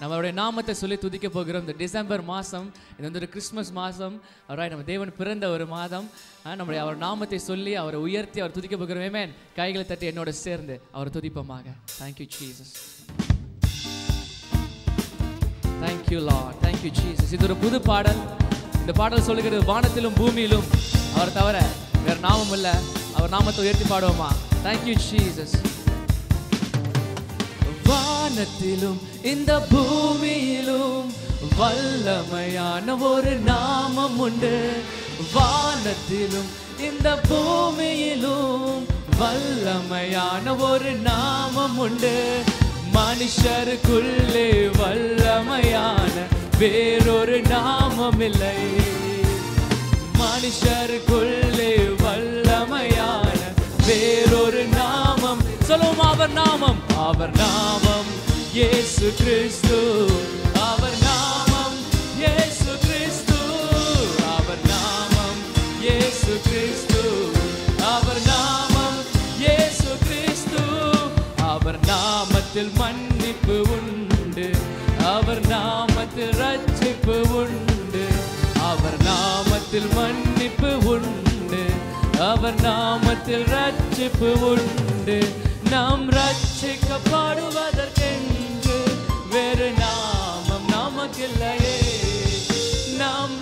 நம்மளுடைய நாமத்தை சொல்லி துதிக்க போகிறோம் இந்த டிசம்பர் மாதம் இது வந்து ஒரு கிறிஸ்மஸ் மாதம் அவராய் நம்ம தேவன் பிறந்த ஒரு மாதம் ஆ, நம்முடைய அவர் நாமத்தை சொல்லி அவரை உயர்த்தி அவர் துதிக்க போகிறோம் ஏமேன் கைகளை தட்டி என்னோட சேர்ந்து அவர் துதிப்போமாக thank you Jesus thank you lord thank you Jesus இது ஒரு புது பாடல் இந்த பாடல் சொல்லுகிறது வானத்திலும் பூமியிலும் அவர் தவிர வேற நாமம் இல்லை அவர் நாமத்தை உயர்த்தி பாடுவோமா தேங்க்யூ ஜீசஸ் வானத்திலும் இந்த பூமியிலும் வல்லமையான ஒரு நாமம் உண்டு வானத்திலும் இந்த பூமியிலும் வல்லமையான ஒரு நாமம் உண்டு மனுஷருக்குள்ளே வல்லமையான வேறொரு நாமம் இல்லை மனுஷருக்குள்ளே வல்லமையான வேறொரு நாமம் சொல்லுவோம் அவர் நாமம் அவர் நாமம் இயேசு கிறிஸ்து அவர் நாமம் இயேசு கிறிஸ்து அவர் நாமம் இயேசு கிறிஸ்து அவர் நாமம் இயேசு கிறிஸ்து அவர் நாமத்தில் மன்னிப்பு உண்டு அவர் நாமத்தில் ரட்சிப்பு உண்டு அவர் நாமத்தில் மன்னிப்பு உண்டு அவர் நாமத்தில் ரட்சிப்பு உண்டு நாம் ரட்சிக்கப்படுவதற்கென்று வேறு நாமம் நமக்கில்லையே நாம்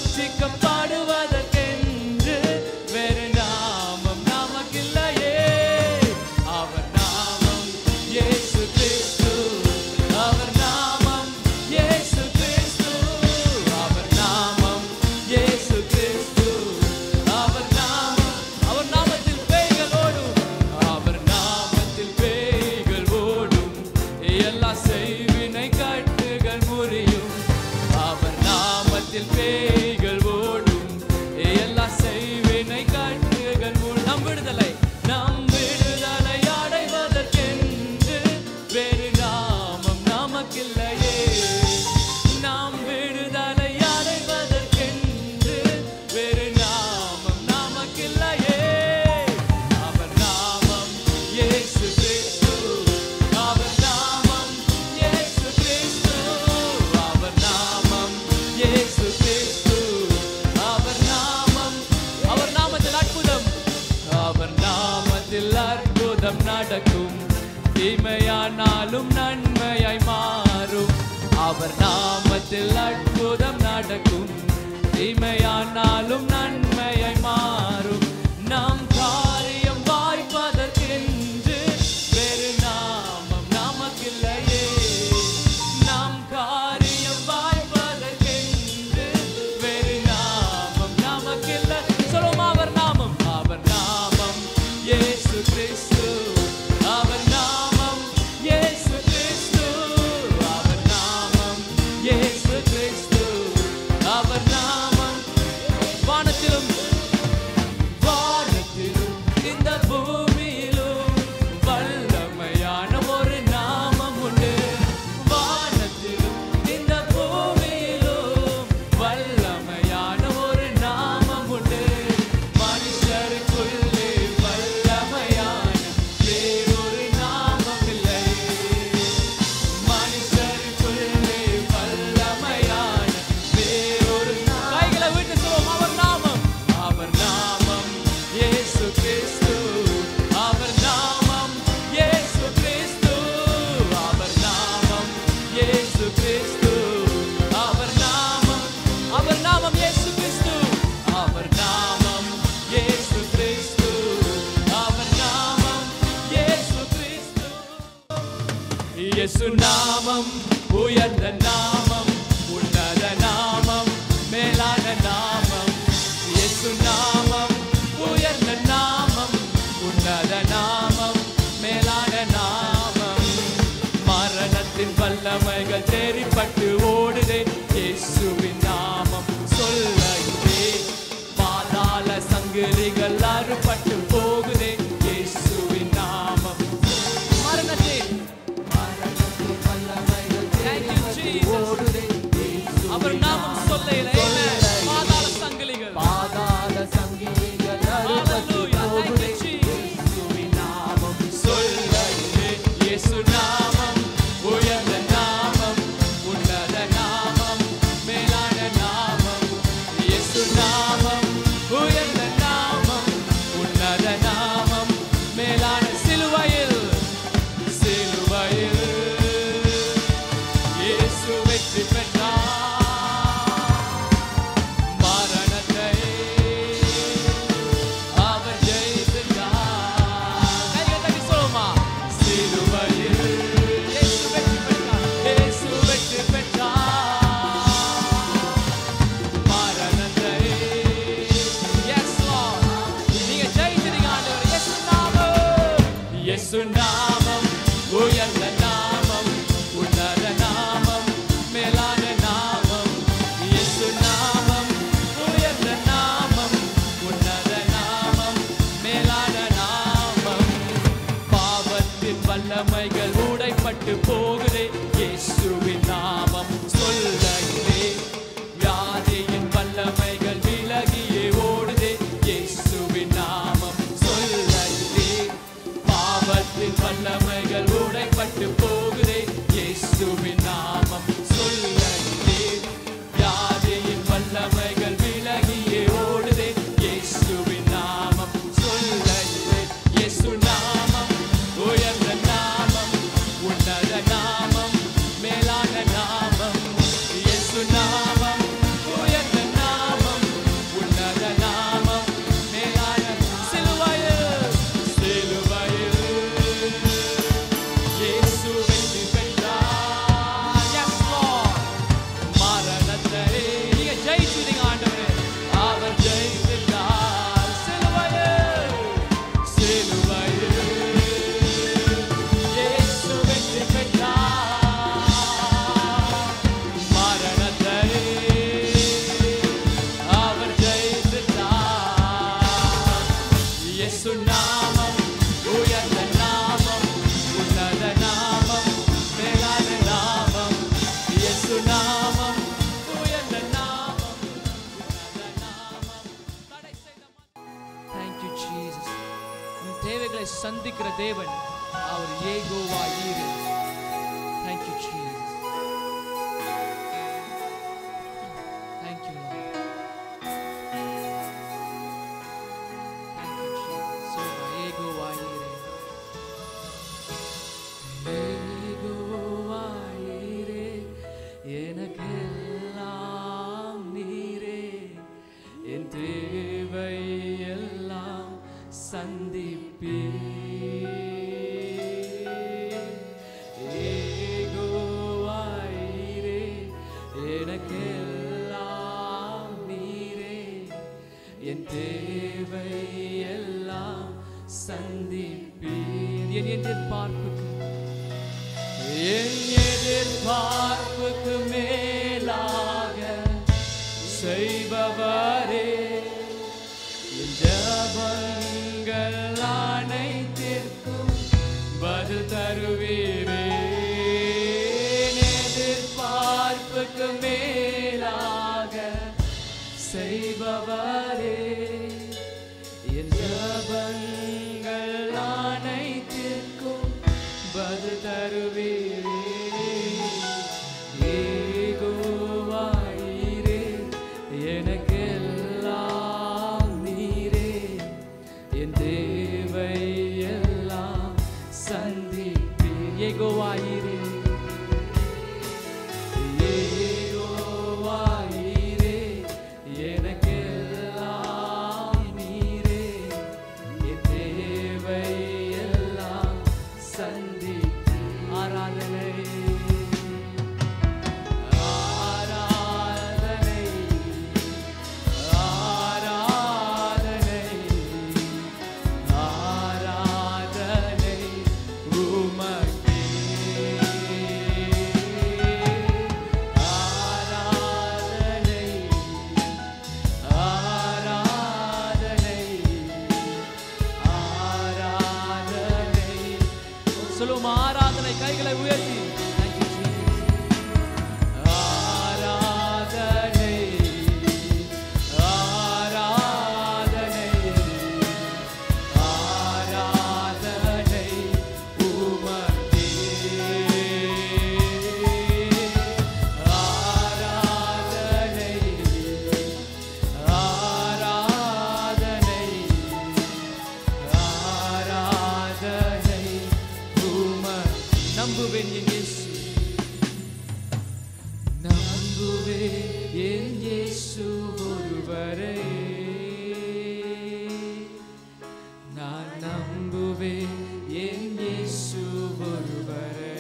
ரட்சிக்கப்படுவதற்கென்று வேறு நாமம் நமக்கில்லையே அவர் நாமம் இயேசு கிறிஸ்து அவர் நாமம் இயேசு கிறிஸ்து அவர் நாமம் இயேசு கிறிஸ்து அவர் நாமம் அவர் நாமத்தில் பேய்கள் ஓடும் அவர் நாமத்தில் பேய்கள் ஓடும் எல்லா செய்வினை கட்டுகள் முறியும் அவர் நாமத்தில் பேய்கள் ஓடும் எல்லா செய்வினை கட்டுகள் முறியும் நம் விடுதலை நம் விடுதலை அடைவதற்கென்று வேறு நாமம் நமக்கில்லையே நாம் விடுதலை அடைவதற்கென்று வேறு நாமம் நமக்கில்லையே அவர் நாமம் இயேசு கிறிஸ்து அவர் நாமம் இயேசு கிறிஸ்து அவர் நாமம் இயேசு கிறிஸ்து அவர் நாமம் அவர் நாமத்தில் அற்புதம் அவர் நாமத்தில் அற்புதம் நடக்கும் தீமையானாலும் நன்மையாய் மாறும் அவர் நாமத்தில் அற்புதம் நடக்கும் தீமையானாலும் நன்மையாய் மாறும் நம் காரியம் வாய்ப்பதற்கென்று வேறு நாமம் நமக்கில்லையே நம் காரியம் வாய்ப்பதற்கென்று வேறு நாமம் நமக்கில்லை சொல்லுவோம் அவர் நாமம் அவர் நாமம் இயேசு கிறிஸ்து அவர் நாமம் இயேசு கிறிஸ்து அவர் நாமம் இயேசு கிறிஸ்து அவர் நாமம் வானத்திலும் வானத்திலும் இந்த பூமியிலும் வல்லமையான ஒரு நாமம் உண்டு வானத்திலும் இந்த பூமியிலும் வல்லமையான ஒரு நாமம் உண்டு மனுஷருக்குள்ளே வல்லமையான வேறொரு நாமம் இல்லை மனுஷருக்குள்ளே வல்லமையான வேறொரு கைகளை விட்டு சொல்லுவோம் அவர் நாமம் அவர் நாமம் இயேசு கிறிஸ்து அவர் நாமம் இயேசு கிறிஸ்து அவர் நாமம் இயேசு கிறிஸ்து அவர் நாமம் அவர் நாமம் இயேசு கிறிஸ்து அவர் நாமம் இயேசு கிறிஸ்து அவர் நாமம் இயேசு கிறிஸ்து இயேசு நாமம் உயர்ந்த நாமம் உன்னத நாமம் மேலான நாமம் இயேசு நாமம் உயர்ந்த நாமம் உன்னத நாமம் மேலான நாமம் மரணத்தின் வல்லமைகள் தேறிப்பட்டு ஓடுதே இயேசுவின் நாமம் சொல்லுதே பாதாள சங்கிலிகள் அறுபட்டு போகுதே இயேசுவின் நாமம் மரணத்தின் Thank you, Jesus. அவர் நாமம் சொல்லையிலே பாதாள சங்கிலிகள் பாதாள சங்கிலிகள் Hallelujah. Thank you, Jesus. நாமம் சொல்லையிலே இயேசு நாமம் உயர்ந்த நாமம் இயேசு வெற்றி பெற்றார் மரணத்தை அவர் ஜெயித்தார் கையை தட்டி சொல்லுமா சிலுவையில் இயேசு வெற்றி பெற்றார் இயேசு வெற்றி பெற்றார் மரணத்தை yes lord நீங்க ஜெயித்தீங்க ஆண்டவரே இயேசு நாமம் இயேசு நாமம் உயர்ந்த நாமம் உன்னத நாமம் மேலான நாமம் இயேசு நாமம் உயர்ந்த நாமம் உன்னத நாமம் மேலான நாமம் பாவத்தின் வல்லமைகள் உடைப்பட்டு போகுதே இயேசுவின் நாமம் சொல்லையிலே வியாதியின் வல்லமைகள் விலகியே ஓடுதே இயேசுவின் நாமம் சொல்லையிலே பாவத்தின் வல்லமைகள் உடைப்பட்டு போகுதே இயேசுவின் நாமம் சொல்லையிலே வியாதியின் வல்லமைகள் விலகியே ஓடுதே இயேசுவின் நாமம் சொல்லையிலே இயேசு நாமம் உயர்ந்த நாமம் உன்னத நாமம் மேலான நாமம் இயேசு நாமம் உயர்ந்த நாமம் உன்னத நாமம் மேலான சிலுவையில் சிலுவையில் இயேசு வெற்றி பெற்றார் yes lord மரணத்தை நீங்க ஜெயிச்சுட்டீங்க ஆண்டவரே அவர் ஜெயித்தார் சிலுவையில் சிலுவையில் இயேசு வெற்றி பெற்றார் மரணத்தை அவர் ஜெயித்தார் இயேசு நாமம் உயர்ந்த நாமம் உன்னத நாமம் மேலான நாமம் இயேசு நாமம் உயர்ந்த நாமம் உன்னத நாமம் தடை செய்த Thank you Jesus உன் தேவைகளை சந்திக்கிற தேவன் அவர் ஏகோவா ஈரே Thank you Jesus Thank you Lord Thank you Jesus சொல்லுங்க ஏகோவா ஈரே ஏகோவா ஈரே எனக்கெல்லாம் நீரே என் தேவை எல்லாம் சந்திப்பே ஏகோவாயிரே எனக்கெல்லாம் நீரே என் தேவை எல்லாம் சந்திப்பீர் என் எதிர்பார்ப்புக்கு என் எதிர்பார்ப்புக்கு மேலாக செய்பவரே என் ஜபங்கள் அனைத்திற்கும் பதில் தருவீரே என் எதிர்பார்ப்புக்கு மேலாக செய்பவரே என் ஜபங்கள் அனைத்திற்கும் பதில் தருவீரே ஏகோவாயிரே எனக்கெல்லாம் நீரே என் தேவை எல்லாம் சந்திப்பீர் ஏகோவாயிரே ஏகோவாயிரே எனக்கெல்லாம் நம்புவேன் என் இயேசு ஒருவரை நான் நம்புவேன் என் இயேசு ஒருவரை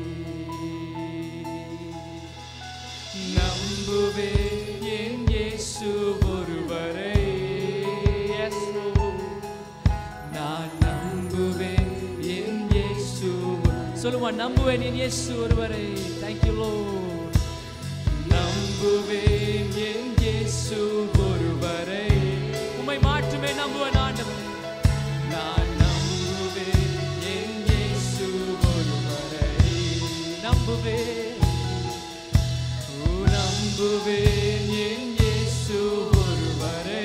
நம்புவேன் என் இயேசு ஒருவரை Yes, Lord. நான் நம்புவேன் என் இயேசு சொல்லுமா நம்புவேன் என் இயேசு ஒருவரை தேங்க்யூ Lord நம்புவேன் என் இயேசு ஒருவரை உம்மை மாற்றுமே நம்புவேன் ஆண்டவரே நான் நம்புவேன் என் இயேசு ஒருவரை நம்புவேன் ஓ, நம்புவேன் என் இயேசு ஒருவரை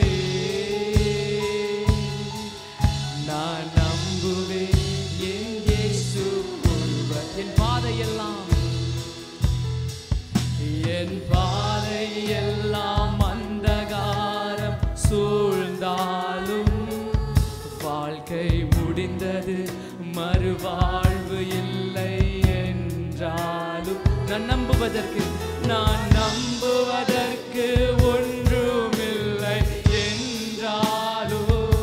நான் நம்புவேன் என் இயேசு ஒருவர் என் பாதையெல்லாம் என் பாதை எல்லாம் அந்தகாரம் சூழ்ந்தாலும் வாழ்க்கை முடிந்தது மறுவாழ்வு இல்லை என்றாலும் நான் நம்புவதற்கு நான் நம்புவதற்கு ஒன்றுமில்லை என்றாலும்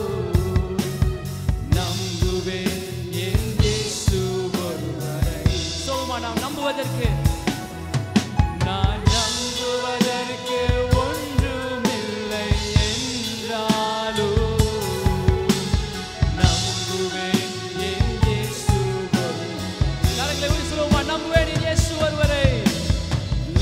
நம்புவேன் என் இயேசு ஒருவரை சொல்லுமா நான் நம்புவதற்கு நான் நம்புவதற்கு ஒன்றுமில்லை என்றாலும் நம்புவேன் என் இயேசு ஒருவரை. கரங்களை உயர்த்தி சொல்லுவோமா? நம்புவேன் என் இயேசு ஒருவரை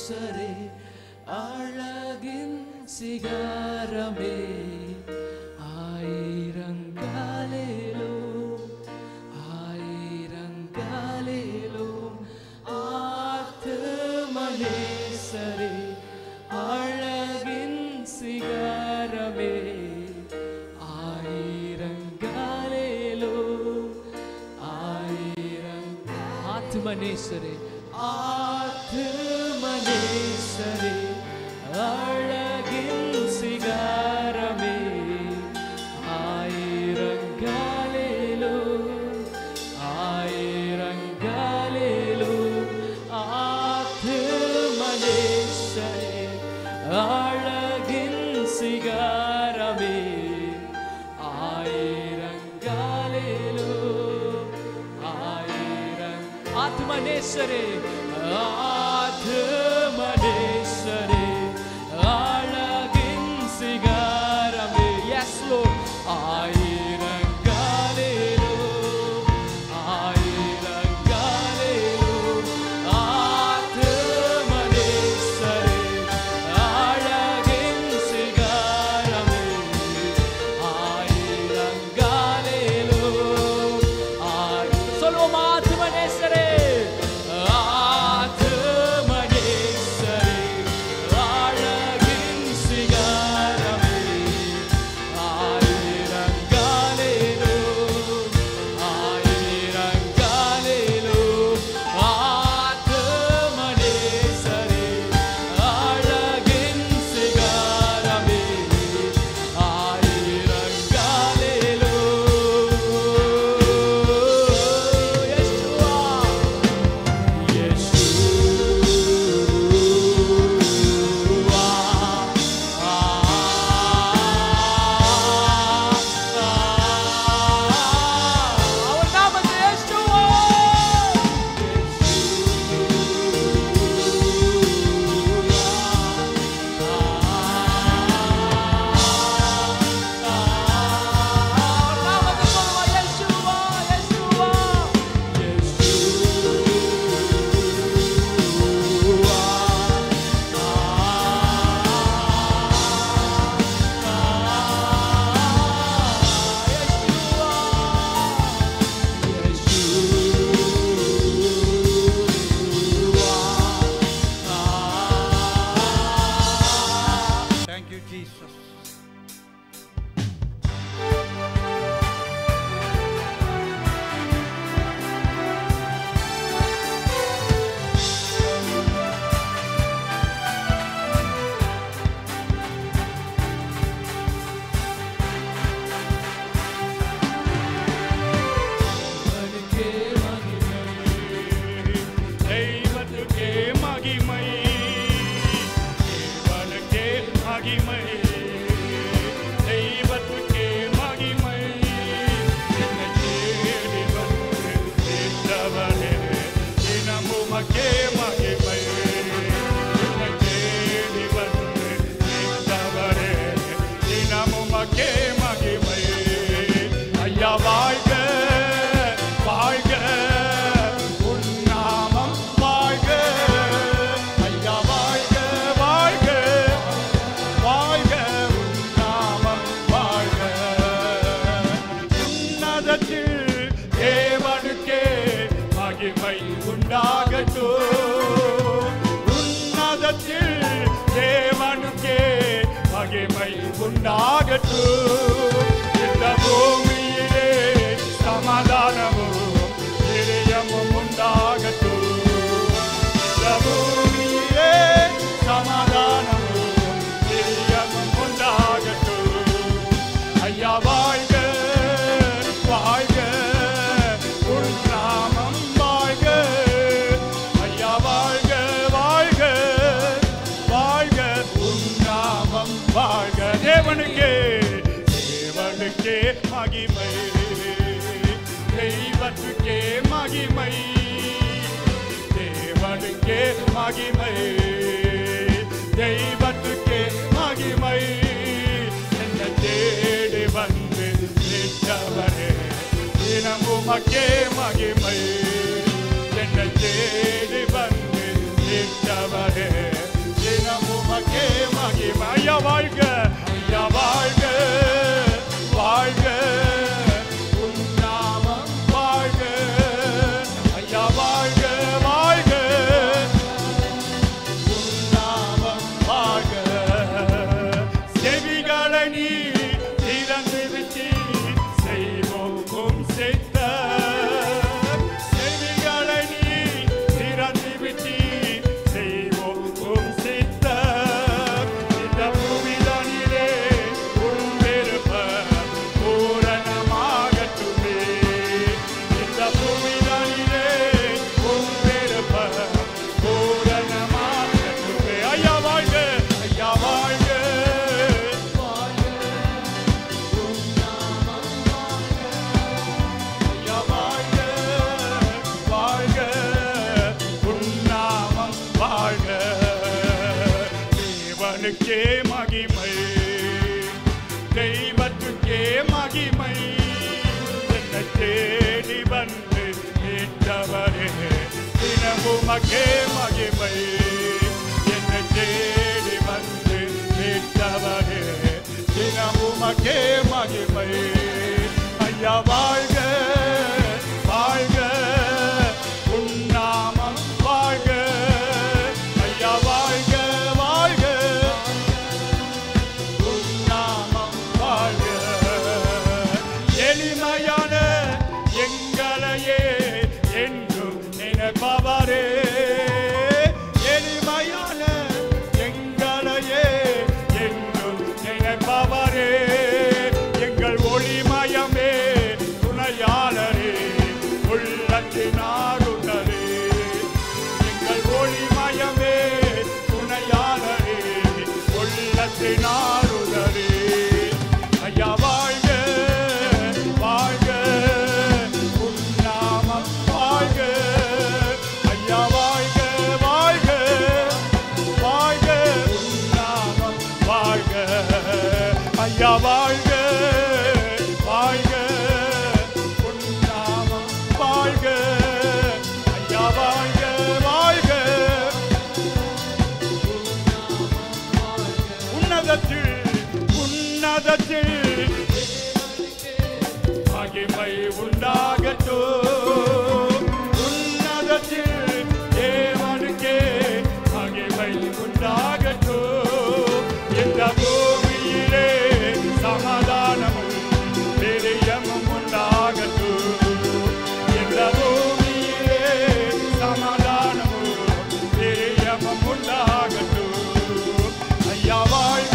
நேசரே அழகின் சிகாரமே ஆயிரங்காலேலோ ஆயிரங்காலேலோ ஆத்துமனேசரே அழகின் சிகாரமே ஆயிரங்காலேலோ ஆயிரம் ஆத்மனேஸ்வரே ஆத்மனேஸ்வரே அழகின் சிகாரமே ஆயிரங்காலேலோ ஆயிரங்காலேலோ ஆத்மனேஸ்வரே அழகின் சிகாரமே ஆயிரங்காலேலோ ஆயிரம் ஆத்மனேஸ்வரே ஆத்மனேஸ்வரே அழகின் சிகாரமே எஸ் லோ ஆயிரங்காலேலோ ஆயிரங்காலேலோ ஆத்மனேஸ்வரே அழகின் சிகாரமே ஆயிரங்காலேலோ ஆய் சொல்லுவோம் ஆத்மனேஸ்வரே ஆத்மனேஸ்வரே அழகின் சிகாரமே ஆயிரங்காலேலோ ஆயிரங்காலேலோ ஆத்மனேஸ்வரே அழகின் சிகாரமே ஆயிரங்காலேலோ யெஷுவா அவர் நாமத்தை யெஷுவா அவர் நாமத்தை சொல்லுவா Yeshua Yeshua Thank you, Jesus. தெய்வத்துக்கே மகிமை தேவனுக்கே மகிமை தெய்வத்துக்கே மகிமை என்னை தேடி வந்து கேட்டவரே தினமும் உமக்கே மகிமை என்னை தேடி வந்து கேட்டவரே தினமும் உமக்கே மகிமை ஐயா வாழ்க வாழ்க உன் நாமம் வாழ்க ஐயா வாழ்க வாழ்க வாழ்க உன் நாமம் வாழ்க உன்னதத்தில் தேவனுக்கே மகிமை உண்டாகட்டும் உன்னதத்தில் தேவனுக்கே மகிமை உண்டாகட்டும் இந்த பூமியிலே சமாதானமும் பிரியமும் உண்டாகட்டும் இந்த பூமியிலே சமாதானமும் பிரியமும் உண்டாகட்டும் ஐயா வாழ்க வாழ்க உன் நாமம் வாழ்க ஐயா வாழ்க வாழ்க வாழ்க உன் நாமம் வாழ்க தேவனுக்கே தேவனுக்கே மகிமை தெய்வத்துக்கே மகிமை தேவனுக்கே மகிமை தெய்வத்துக்கே மகிமை என்ன தேடி வந்து நின்றவரே தினமும் மக்கே மகிமை என்ன தேடி வந்து நின்றவரே தேவனுக்கே மகிமை தெய்வத்துக்கே மகிமை என்னை தேடி வந்து மீட்டவரே தினமுமக்கே மகிமை என்னை தேடி வந்து மீட்டவரே தினமுமக்கே மகிமை ஐயா வாழ்க வாழ்க உன்னாமம் வாழ்க ஐயா வாழ்க வாழ்க உன்னாமம் வாழ்க எளிமையான எங்களையே என்றும் நினைப்பவரே எளிமையான எங்களையே என்றும் நினைப்பவரே எங்கள் ஒளிமயமே துணையாளரே உள்ளத்தின் ஆளுநரே எங்கள் ஒளிமயமே துணையாளரே உள்ளத்தின் ஆளுநரே ஐயா வாழ்க வாழ்க உன்னாமம் வாழ்க ஐயா வாழ்க வாழ்க வாழ்க உன்னாமம் வாழ்க ஐயா வாழ்க வாழ்க உன்னாமம் வாழ்க ஐயா வாழ்க வாழ்க உன்னதத்தில் உன்னதத்தில் மகிமை உண்டாகட்டும் உன்னதத்தில் தேவனுக்கே மகிமை உண்டாகட்டும் இந்த பூமியிலே சமாதானமும் பிரியமும் உண்டாகட்டும் இந்த பூமியிலே சமாதானமும் பிரியமும் உண்டாகட்டும் ஐயா வாழ்க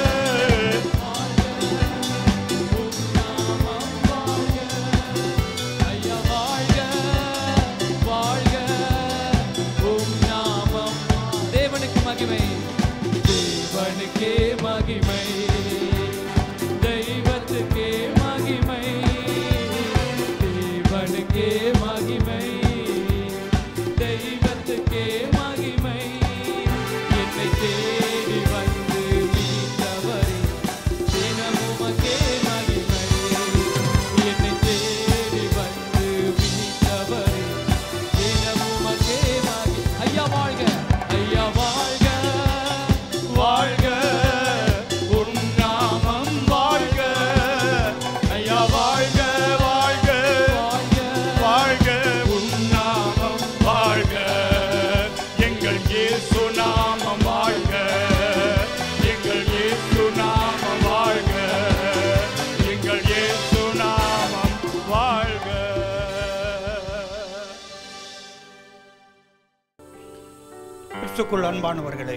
ஐயா வாழ்க வாழ்க உம் நாமம் தேவனுக்கு மகிமை தேவனுக்கே மகிமை தெய்வத்துக்கே மகிமை தேவனுக்கே மகிமை தெய்வத்துக்கே மகிமை என்னை தேடி வந்து மீட்டவரே தினமுமக்கே மகிமை என்னை தேடி வந்து மீட்டவரே தினமுமக்கே மகி ஐயா வாழ்க ஐயா வாழ்க வாழ்க உன் நாமம் வாழ்க ஐயா வாழ்க வாழ்க வாழ்க உன் நாமம் வாழ்க எங்கள் இயேசு நாமம் வாழ்க எங்கள் இயேசு நாமம் வாழ்க எங்கள் இயேசு நாமம் வாழ்க கிறிஸ்துக்குள் அன்பானவர்களே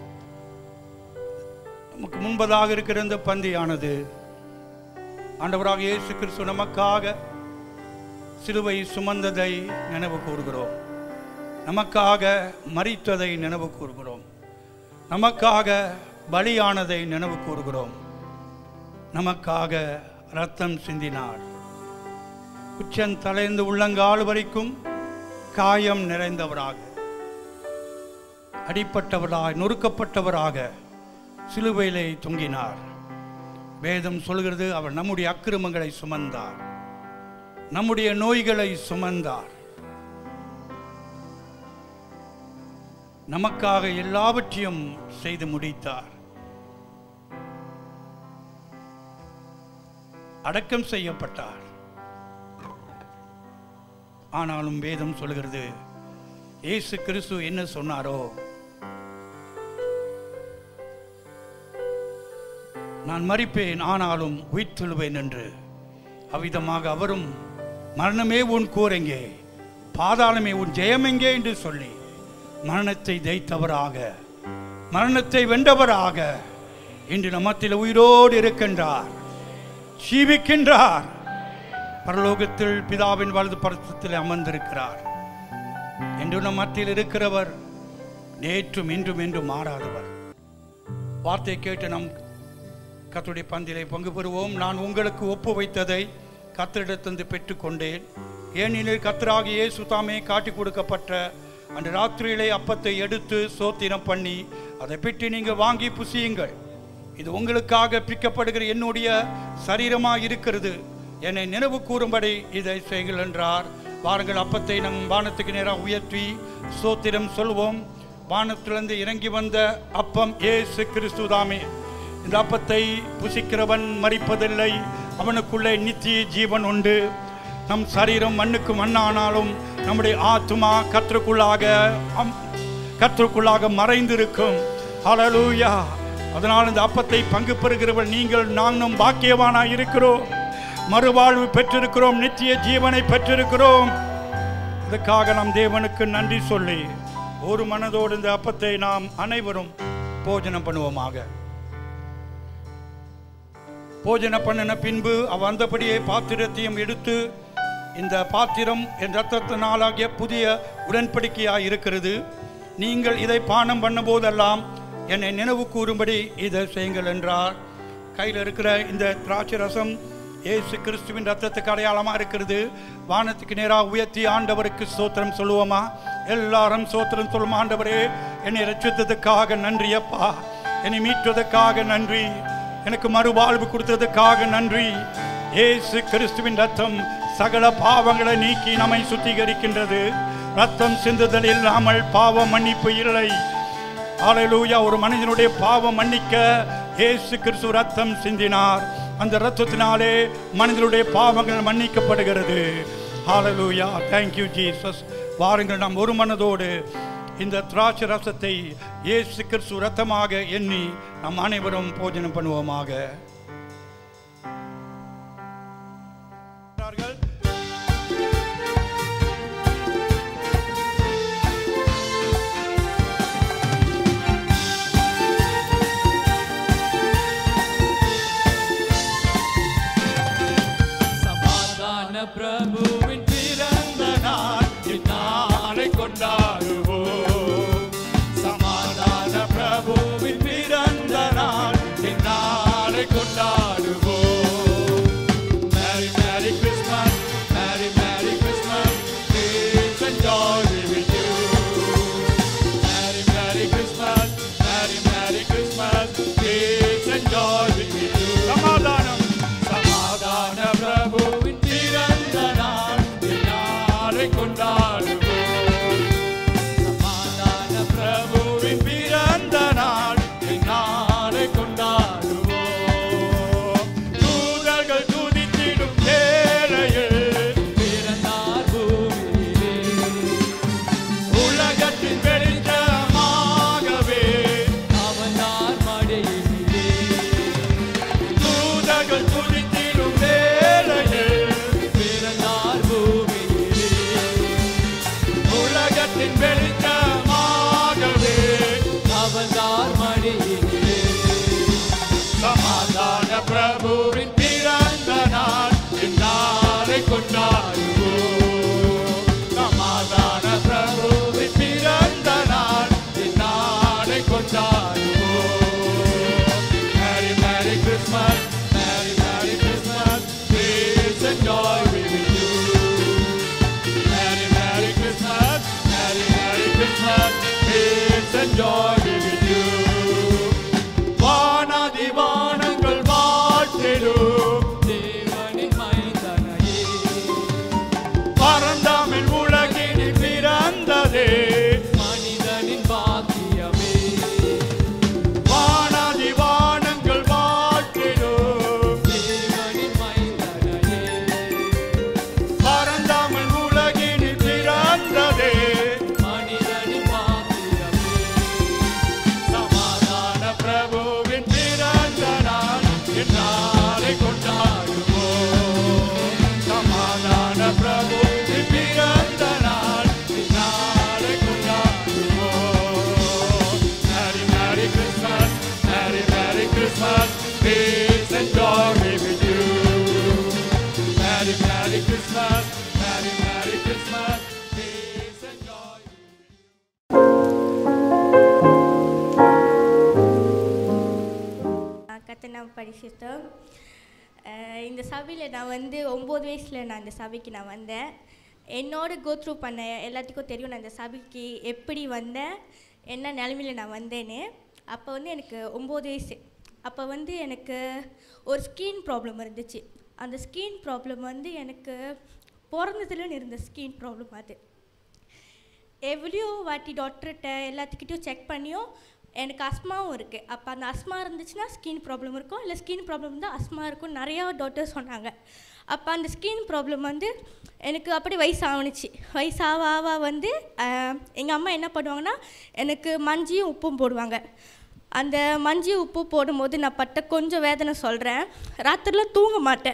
நமக்கு முன்பதாக இருக்கிற இந்த பந்தியானது ஆண்டவராக இயேசு கிறிஸ்து நமக்காக சிலுவை சுமந்ததை நினைவு கூறுகிறோம் நமக்காக மரித்ததை நினைவு கூறுகிறோம் நமக்காக பலியானதை நினைவு கூறுகிறோம் நமக்காக ரத்தம் சிந்தினார் உச்சன் தலைந்து உள்ளங்கால் வரைக்கும் காயம் நிறைந்தவராக அடிப்பட்டவராக நொறுக்கப்பட்டவராக சிலுவையிலே தொங்கினார் வேதம் சொல்கிறது அவர் நம்முடைய அக்கிரமங்களை சுமந்தார் நம்முடைய நோய்களை சுமந்தார் நமக்காக எல்லாவற்றையும் செய்து முடித்தார் அடக்கம் செய்யப்பட்டார் ஆனாலும் வேதம் சொல்கிறது இயேசு கிறிஸ்து என்ன சொன்னாரோ நான் மறிப்பேன் ஆனாலும் உயிர்த்தெழுவேன் என்று அவ்விதமாக அவரும் மரணமே உன் கூரெங்கே பாதாளமே உன் ஜெயமெங்கே என்று சொல்லி மரணத்தை ஜெயித்தவராக மரணத்தை வென்றவராக இன்று நம்மத்தில் உயிரோடு இருக்கின்றார் ஜீவிக்கின்றார் பரலோகத்தில் பிதாவின் வலது பரத்தத்தில் அமர்ந்திருக்கிறார் என்று நம் மத்தியில் இருக்கிறவர் நேற்றும் இன்றும் என்றும் மாறாதவர் வார்த்தை கேட்டு நம் கர்த்தருடைய பந்திலை பங்கு பெறுவோம் நான் உங்களுக்கு ஒப்பு வைத்ததை கத்தரிடத்திலிருந்து பெற்றுக்கொண்டேன் ஏனெனில் கத்தராக இயேசு தாமே காட்டிக் கொடுக்கப்பட்ட அன்று ராத்திரியிலே அப்பத்தை எடுத்து சோத்திரம் பண்ணி அதை பெற்று நீங்கள் வாங்கி புசியுங்கள் இது உங்களுக்காக பிரிக்கப்படுகிற என்னுடைய சரீரமாக இருக்கிறது என்னை நினைவு கூறும்படி இதை செய்யுங்கள் என்றார் வாருங்கள் அப்பத்தை நம் வானத்துக்கு நேராக உயர்த்தி சோத்திரம் சொல்வோம் வானத்திலிருந்து இறங்கி வந்த அப்பம் ஏசு கிறிஸ்துதாமே இந்த அப்பத்தை புசிக்கிறவன் மறிப்பதில்லை அவனுக்குள்ளே நித்திய ஜீவன் உண்டு நம் சரீரம் மண்ணுக்கு மண்ணானாலும் நம்முடைய ஆத்துமா கற்றுக்குள்ளாக கற்றுக்குள்ளாக மறைந்திருக்கும் ஹalleluya அதனால் இந்த அப்பத்தை பங்கு பெறுகிறவர்கள் நீங்கள் நாங்களும் பாக்கியவானாய் இருக்கிறோம் மறுவாழ்வு பெற்றிருக்கிறோம் நித்திய ஜீவனை பெற்றிருக்கிறோம் இதுக்காக நாம் தேவனுக்கு நன்றி சொல்லி ஒரு மனதோடு இந்த அப்பத்தை நாம் அனைவரும் போஜனம் பண்ணுவோமாக போஜனம் பண்ணின பின்பு அவ வந்தபடியே பாத்திரத்தையும் எடுத்து இந்த பாத்திரம் என் ரத்தத்தினாலாகிய புதிய உடன்படிக்கையாய் இருக்கிறது நீங்கள் இதை பானம் பண்ணும்போதெல்லாம் என்னை நினைவு கூறும்படி இதை செய்யுங்கள் என்றார் கையில் இருக்கிற இந்த திராட்சை ரசம் இயேசு கிறிஸ்துவின் ரத்தத்துக்கு அடையாளமாக இருக்கிறது வானத்துக்கு நேராக உயர்த்தி ஆண்டவருக்கு சோத்திரம் சொல்லுவோமா எல்லாரும் சோத்திரம் சொல்லுமா ஆண்டவரே என்னை ரட்சித்ததுக்காக நன்றி அப்பா என்னை மீட்டதுக்காக நன்றி எனக்கு மறுவாழ்வு கொடுத்ததுக்காக நன்றி இயேசு கிறிஸ்துவின் ரத்தம் சகல பாவங்களை நீக்கி நம்மை சுத்திகரிக்கின்றது ரத்தம் சிந்துதல் இல்லாமல் பாவ மன்னிப்பு இல்லை ஹalleluya ஒரு மனிதனுடைய பாவம் மன்னிக்க இயேசு கிறிஸ்து ரத்தம் சிந்தினார் அந்த ரத்தத்தினாலே மனிதனுடைய பாவங்கள் மன்னிக்கப்படுகிறது ஹalleluya thank you ஜீசஸ் வாருங்கள் நாம் ஒரு மனதோடு இந்த திராட்சை ரசத்தை இயேசு கிறிஸ்து ரத்தமாக எண்ணி நாம் அனைவரும் போஜனம் பண்ணுவோமாக சமாதான பிரபுவின் பிறந்த நாள் இந்நாளை கொண்டாடுவோம் சமாதான பிரபுவின் பிறந்த நாள் இந்நாளை கொண்டாடுவோம் Merry Merry Christmas Merry Merry Christmas Peace and joy be with you Merry Merry Christmas Merry Merry Christmas Peace and joy be with you சமாதானம் சமாதான பிரபுவின் பிறந்த நாள் இந்நாளை கொண்டாடுவோம் சமாதான பிரபுவின் பிறந்த நாள் இந்நாளை கொண்டாடுவோம் தூதர்கள் துதித்திடும் வேளையில் பிறந்தார் பூமியிலே உலகத்தின் வெளிச்சமாகவே அவனார் மடியிலே தூதர்கள் துதித்திடும் வேளையில் பிறந்தார் பூமியிலே உலகத்தின் வெளிச்சமாகவே அவனார் மடியிலே சமாதான பிரபுவின் பிறந்த நாள் இந்நாளை கொண்டாடுவோம் சமாதான பிரபுவின் பிறந்த நாள் இந்நாளை கொண்டாடுவோம் Merry Merry Christmas Merry Merry Christmas Peace and joy be with you Merry Merry Christmas Merry Merry Christmas Peace and joy be with you வானாதி வானங்கள் வாழ்த்திடும் தேவனின் மைந்தனையே பரந்தாமின் உலகினில் பிறந்ததே மனிதனின் பாக்கியமே வானாதி வானங்கள் வாழ்த்திடும் தேவனின் மைந்தனையே பரந்தாமின் உலகினில் பிறந்ததே மனிதனின் பாக்கியமே சமாதான பிரபுவின் பிறந்த நாள் இந்நாளை கொண்டாடுவோம் சமாதான பிரபுவின் பிறந்த நாள் இந்நாளை கொண்டாடுவோம் Merry Merry Christmas Merry Merry Christmas Peace and joy be with you Merry Merry Christmas Merry Merry Christmas Peace and joy be with you கத்தனா பரிசுத்தம் அஹ் இந்த சபையில் நான் வந்து ஒம்பது வயசில் நான் இந்த சபைக்கு நான் வந்தேன் என்னோட கோ த்ரூ பண்ண எல்லாத்துக்கும் தெரியும் நான் இந்த சபைக்கு எப்படி வந்தேன் என்ன நிலமையில நான் வந்தேன்னு அப்போ வந்து எனக்கு ஒம்பது வயசு அப்போ வந்து எனக்கு ஒரு ஸ்கின் ப்ராப்ளம் இருந்துச்சு அந்த ஸ்கின் ப்ராப்ளம் வந்து எனக்கு பிறந்ததுலன்னு இருந்த ஸ்கின் ப்ராப்ளம் அது எவ்வளோ வாட்டி டாக்டர்கிட்ட எல்லாத்துக்கிட்டையும் செக் பண்ணியும் எனக்கு அஸ்மாவும் இருக்குது அப்போ அந்த அஸ்மா இருந்துச்சுன்னா ஸ்கின் ப்ராப்ளம் இருக்கும் இல்லை ஸ்கின் ப்ராப்ளம் இருந்தால் அஸ்மா இருக்கும் நிறையா டாக்டர் சொன்னாங்க அப்போ அந்த ஸ்கின் ப்ராப்ளம் வந்து எனக்கு அப்படி வயசு ஆவணுச்சு வயசு ஆவ ஆவ வந்து எங்கள் அம்மா என்ன பண்ணுவாங்கன்னா எனக்கு மஞ்சியும் உப்பும் போடுவாங்க அந்த மஞ்சி உப்பு போடும்போது நான் பட்ட கொஞ்சம் வேதனை சொல்கிறேன் ராத்திரிலாம் தூங்க மாட்டேன்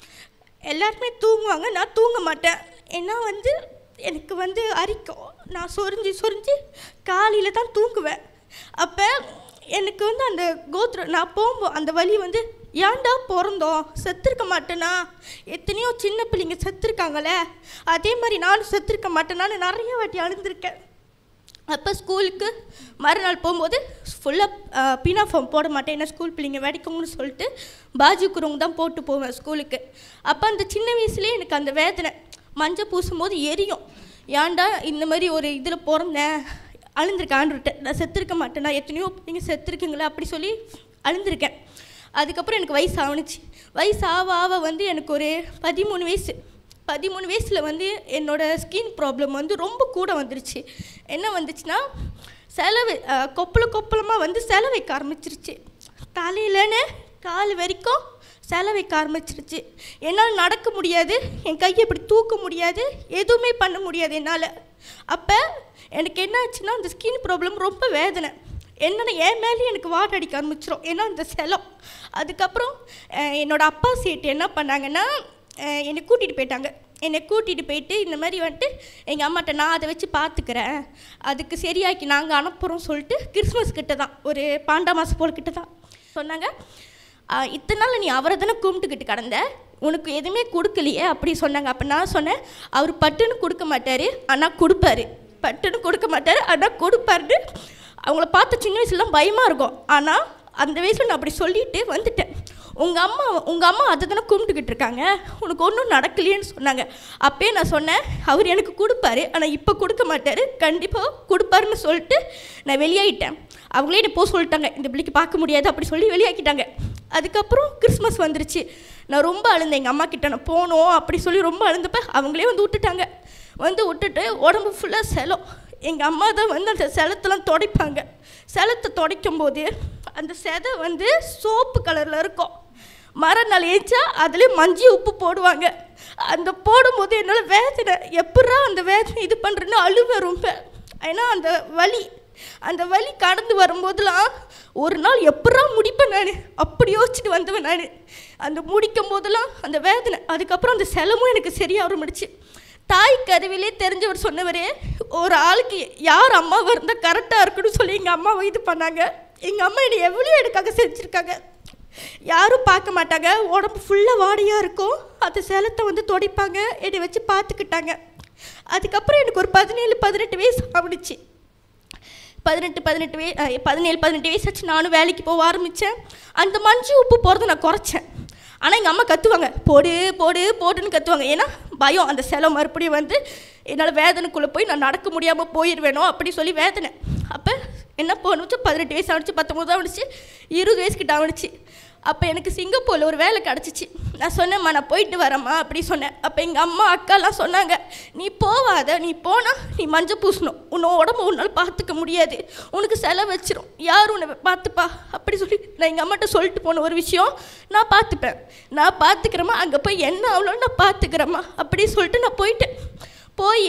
எல்லாருமே தூங்குவாங்க நான் தூங்க மாட்டேன் ஏன்னா வந்து எனக்கு வந்து அரிக்கும் நான் சொரிஞ்சு சொரிஞ்சு காலையில் தான் தூங்குவேன் அப்போ எனக்கு வந்து அந்த கோத்ர நான் போகும்போது அந்த வலி வந்து ஏன்டா பிறந்தோம் செத்துருக்க மாட்டேனா எத்தனையோ சின்ன பிள்ளைங்க செத்துருக்காங்களே அதே மாதிரி நானும் செத்துருக்க மாட்டேனான்னு நிறைய வாட்டி அழுந்திருக்கேன் அப்போ ஸ்கூலுக்கு மறுநாள் போகும்போது ஃபுல்லாக பினாஃபார்ம் போட மாட்டேன் ஏன்னா ஸ்கூல் பிள்ளைங்க வெடிக்கும்னு சொல்லிட்டு பாஜு குருங்க தான் போட்டு போவேன் ஸ்கூலுக்கு அப்போ அந்த சின்ன வயசுலேயே எனக்கு அந்த வேதனை மஞ்சள் பூசும்போது எரியும் ஏன்டா இந்த மாதிரி ஒரு இதில் பிறந்தேன் அழுந்திருக்கான்ருட்டேன் நான் செத்துருக்க மாட்டேன் நான் எத்தனையோ பிள்ளைங்க செத்துருக்குங்களே அப்படி சொல்லி அழுந்திருக்கேன் அதுக்கப்புறம் எனக்கு வயசு ஆவணுச்சு வயசு ஆவ ஆவ வந்து எனக்கு ஒரு பதிமூணு வயசு பதிமூணு வயசில் வந்து என்னோடய ஸ்கின் ப்ராப்ளம் வந்து ரொம்ப கூட வந்துருச்சு என்ன வந்துச்சுன்னா செலவு அஹ், கொப்பள கொப்பளமாக வந்து செலை வைக்க ஆரம்பிச்சிருச்சு தலையிலன்னு கால் வரைக்கும் செலை வைக்க ஆரம்பிச்சிருச்சு என்னால் நடக்க முடியாது என் கையை இப்படி தூக்க முடியாது எதுவுமே பண்ண முடியாது என்னால் அப்போ எனக்கு என்ன ஆச்சுன்னா அந்த ஸ்கின் ப்ராப்ளம் ரொம்ப வேதனை என்னென்ன என் மேலேயும் எனக்கு வாட் அடிக்க ஆரம்பிச்சிரும் ஏன்னா அந்த செலம் அதுக்கப்புறம் அஹ், என்னோட அப்பா சீட்டு என்ன பண்ணாங்கன்னா அஹ், என்னை கூட்டிகிட்டு போயிட்டாங்க என்னை கூட்டிகிட்டு போயிட்டு இந்த மாதிரி வந்துட்டு எங்கள் அம்மாட்ட நான் அதை வச்சு பார்த்துக்கிறேன் அதுக்கு சரியாக்கி நாங்கள் அனுப்புகிறோம் சொல்லிட்டு கிறிஸ்மஸ் கிட்ட தான் ஒரு பாண்டா மாதம் போல் கிட்ட தான் சொன்னாங்க "ஆஹ், இத்தனை நாள் நீ அவரை தானே கும்பிட்டுக்கிட்டு கடந்த உனக்கு எதுவுமே கொடுக்கலையே அப்படி சொன்னாங்க அப்போ நான் சொன்னேன் அவர் பட்டுன்னு கொடுக்க மாட்டார் ஆனால் கொடுப்பாரு பட்டுன்னு கொடுக்க மாட்டார் ஆனால் கொடுப்பாருன்னு அவங்கள பார்த்த சின்ன வயசுலாம் பயமாக இருக்கும் ஆனால் அந்த வயசில் நான் அப்படி சொல்லிட்டு வந்துட்டேன் உங்கள் அம்மா உங்கள் அம்மா அதை தானே கும்பிட்டுக்கிட்டு இருக்காங்க உனக்கு ஒன்றும் நடக்கலையேன்னு சொன்னாங்க அப்பயே நான் சொன்னேன் அவர் எனக்கு கொடுப்பாரு ஆனால் இப்போ கொடுக்க மாட்டார் கண்டிப்பாக கொடுப்பாருன்னு சொல்லிட்டு நான் வெளியாயிட்டேன் அவங்களே என்னை போக சொல்லிட்டாங்க இந்த பிள்ளைக்கு பார்க்க முடியாது அப்படி சொல்லி வெளியாக்கிட்டாங்க அதுக்கப்புறம் கிறிஸ்மஸ் வந்துருச்சு நான் ரொம்ப அழுந்தேன் எங்கள் அம்மா கிட்ட நான் போனோம் அப்படி சொல்லி ரொம்ப அழுந்தப்ப அவங்களே வந்து விட்டுட்டாங்க வந்து விட்டுட்டு உடம்பு ஃபுல்லாக செலம் எங்கள் அம்மா தான் வந்து அந்த செலத்தெல்லாம் துடைப்பாங்க செலத்தை துடைக்கும் போது அந்த செதை வந்து சோப்பு கலரில் இருக்கும் மறுநாள் ஏச்சா அதுலேயே மஞ்சி உப்பு போடுவாங்க அந்த போடும்போது என்னால் வேதனை எப்படா அந்த வேதனை இது பண்ணுறேன்னு அழுவேன் ரொம்ப ஏன்னா அந்த வலி அந்த வலி கடந்து வரும்போதெல்லாம் ஒரு நாள் எப்படா முடிப்பேன் நான் அப்படி யோசிச்சுட்டு வந்தவன் நான் அந்த முடிக்கும் போதெல்லாம் அந்த வேதனை அதுக்கப்புறம் அந்த செலமும் எனக்கு சரியாக ஆரம்பிடுச்சு தாய் கருவிலே தெரிஞ்சவர் சொன்னவரே ஒரு ஆளுக்கு யார் அம்மாவாக இருந்தால் கரெக்டாக இருக்குன்னு சொல்லி எங்கள் அம்மாவை இது பண்ணாங்க எங்கள் அம்மா என்னை எவ்வளோ எனக்காக செஞ்சுருக்காங்க யாரும் பார்க்க மாட்டாங்க உடம்பு ஃபுல்லாக வாடையாக இருக்கும் அந்த சேலத்தை வந்து துடைப்பாங்க என்னை வச்சு பார்த்துக்கிட்டாங்க அதுக்கப்புறம் எனக்கு ஒரு பதினேழு பதினெட்டு வயசு ஆகிடுச்சு பதினெட்டு பதினெட்டு வய அஹ், பதினேழு பதினெட்டு வயசு ஆச்சு நானும் வேலைக்கு போக ஆரம்பித்தேன் அந்த மஞ்சு உப்பு போகிறத நான் குறைச்சேன் ஆனால் எங்கள் அம்மா கத்துவாங்க போடு போடு போடுன்னு கத்துவாங்க ஏன்னா பயம் அந்த செலவு மறுபடியும் வந்து என்னால் வேதனைக்குள்ளே போய் நான் நடக்க முடியாமல் போயிடுவேனோ அப்படி சொல்லி வேதனை அப்போ என்ன போணுச்சு பதினெட்டு வயசு ஆனிச்சு பத்தொம்பது ஆனிச்சு இருபது வயசுக்கிட்ட ஆனிச்சு அப்போ எனக்கு சிங்கப்பூரில் ஒரு வேலை கிடச்சிச்சு நான் சொன்னேம்மா நான் போயிட்டு வரேம்மா அப்படி சொன்னேன் அப்போ எங்கள் அம்மா அக்காலாம் சொன்னாங்க நீ போவாத நீ போனால் நீ மஞ்சள் பூசணும் உன்னை உடம்பு உன்னால் பார்த்துக்க முடியாது உனக்கு செலவு வச்சிரும் யார் உன்னை பார்த்துப்பா அப்படி சொல்லி நான் எங்கள் அம்மாட்ட சொல்லிட்டு போன ஒரு விஷயம் நான் பார்த்துப்பேன் நான் பார்த்துக்கிறேம்மா அங்கே போய் என்ன ஆகலன்னு நான் பார்த்துக்கிறேம்மா அப்படி சொல்லிட்டு நான் போயிட்டேன் போய்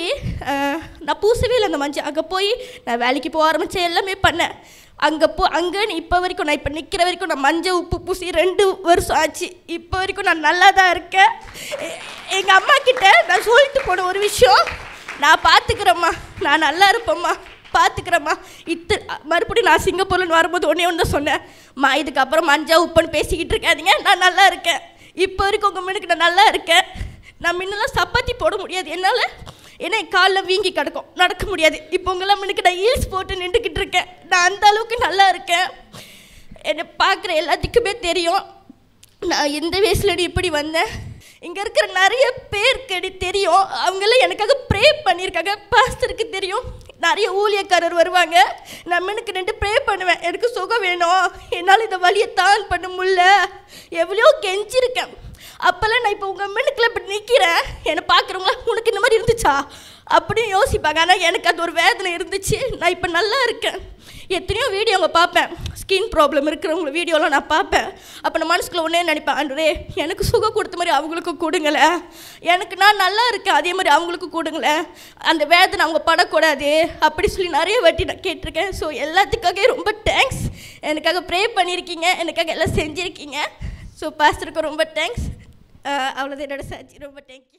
நான் பூசவே இல்லை அந்த மஞ்சள் அங்கே போய் நான் வேலைக்கு போக ஆரம்பித்தேன் எல்லாமே பண்ணேன் அங்கே போ அங்கே இப்போ வரைக்கும் நான் இப்போ நிற்கிற வரைக்கும் நான் மஞ்சள் உப்பு பூசி ரெண்டு வருஷம் ஆச்சு இப்போ வரைக்கும் நான் நல்லா தான் இருக்கேன் எங்கள் அம்மா கிட்ட நான் சொல்லிட்டு போன ஒரு விஷயம் நான் பார்த்துக்கிறேம்மா நான் நல்லா இருப்பேம்மா பார்த்துக்கிறேம்மா இத்து மறுபடியும் நான் சிங்கப்பூர்ல வரும்போது ஒன்றே ஒன்று தான் சொன்னேன் மா இதுக்கப்புறம் மஞ்சள் உப்புன்னு பேசிக்கிட்டு இருக்காதீங்க நான் நல்லா இருக்கேன் இப்போ வரைக்கும் உங்கள் முன்னுக்கு நான் நல்லா இருக்கேன் நான் முன்னெல்லாம் சப்பாத்தி போட முடியாது என்னால் ஏன்னா என் காலில் வீங்கி கிடக்கும் நடக்க முடியாது இப்போ உங்களாம் முன்னுக்கு நான் ஹீல்ஸ் போட்டு நின்றுக்கிட்டு இருக்கேன் நான் அந்த அளவுக்கு நல்லா இருக்கேன் என்னை பார்க்குற எல்லாத்துக்குமே தெரியும் நான் எந்த வயசுல இப்படி வந்தேன் இங்கே இருக்கிற நிறைய பேருக்கு எனக்கு தெரியும் அவங்கெல்லாம் எனக்காக ப்ரே பண்ணியிருக்காங்க பாஸ்டருக்கு தெரியும் நிறைய ஊழியக்காரர் வருவாங்க நான் எனக்கு நின்று ப்ரே பண்ணுவேன் எனக்கு சுகம் வேணும் என்னால் இந்த வழியை தான் பண்ண முடியல எவ்வளோ கெஞ்சிருக்கேன் அப்போல்லாம் நான் இப்போ உங்கள் மின்னுக்குள்ள இப்படி நிற்கிறேன் என்னை பார்க்குறவங்களா உனக்கு இந்த மாதிரி இருந்துச்சா அப்படின்னு யோசிப்பாங்க ஆனால் எனக்கு அது ஒரு வேதனை இருந்துச்சு நான் இப்போ நல்லா இருக்கேன் எத்தனையோ வீடியோங்க பார்ப்பேன் ஸ்கின் ப்ராப்ளம் இருக்கிறவங்க வீடியோலாம் நான் பார்ப்பேன் அப்போ நான் மனசுக்குள்ள ஒன்றே நினைப்பேன் ஆண்டவரே எனக்கு சுகம் கொடுத்த மாதிரி அவங்களுக்கும் கொடுங்களேன் எனக்கு நான் நல்லா இருக்கேன் அதே மாதிரி அவங்களுக்கும் கொடுங்களேன் அந்த வேதனை அவங்க படக்கூடாது அப்படி சொல்லி நிறைய வாட்டி நான் கேட்டிருக்கேன் ஸோ எல்லாத்துக்காக ரொம்ப தேங்க்ஸ் எனக்காக ப்ரே பண்ணியிருக்கீங்க எனக்காக எல்லாம் செஞ்சுருக்கீங்க ஸோ பாஸ்டருக்கு ரொம்ப தேங்க்ஸ் அவ்வளோதான் என்னோட சாட்சி ரொம்ப தேங்க்யூ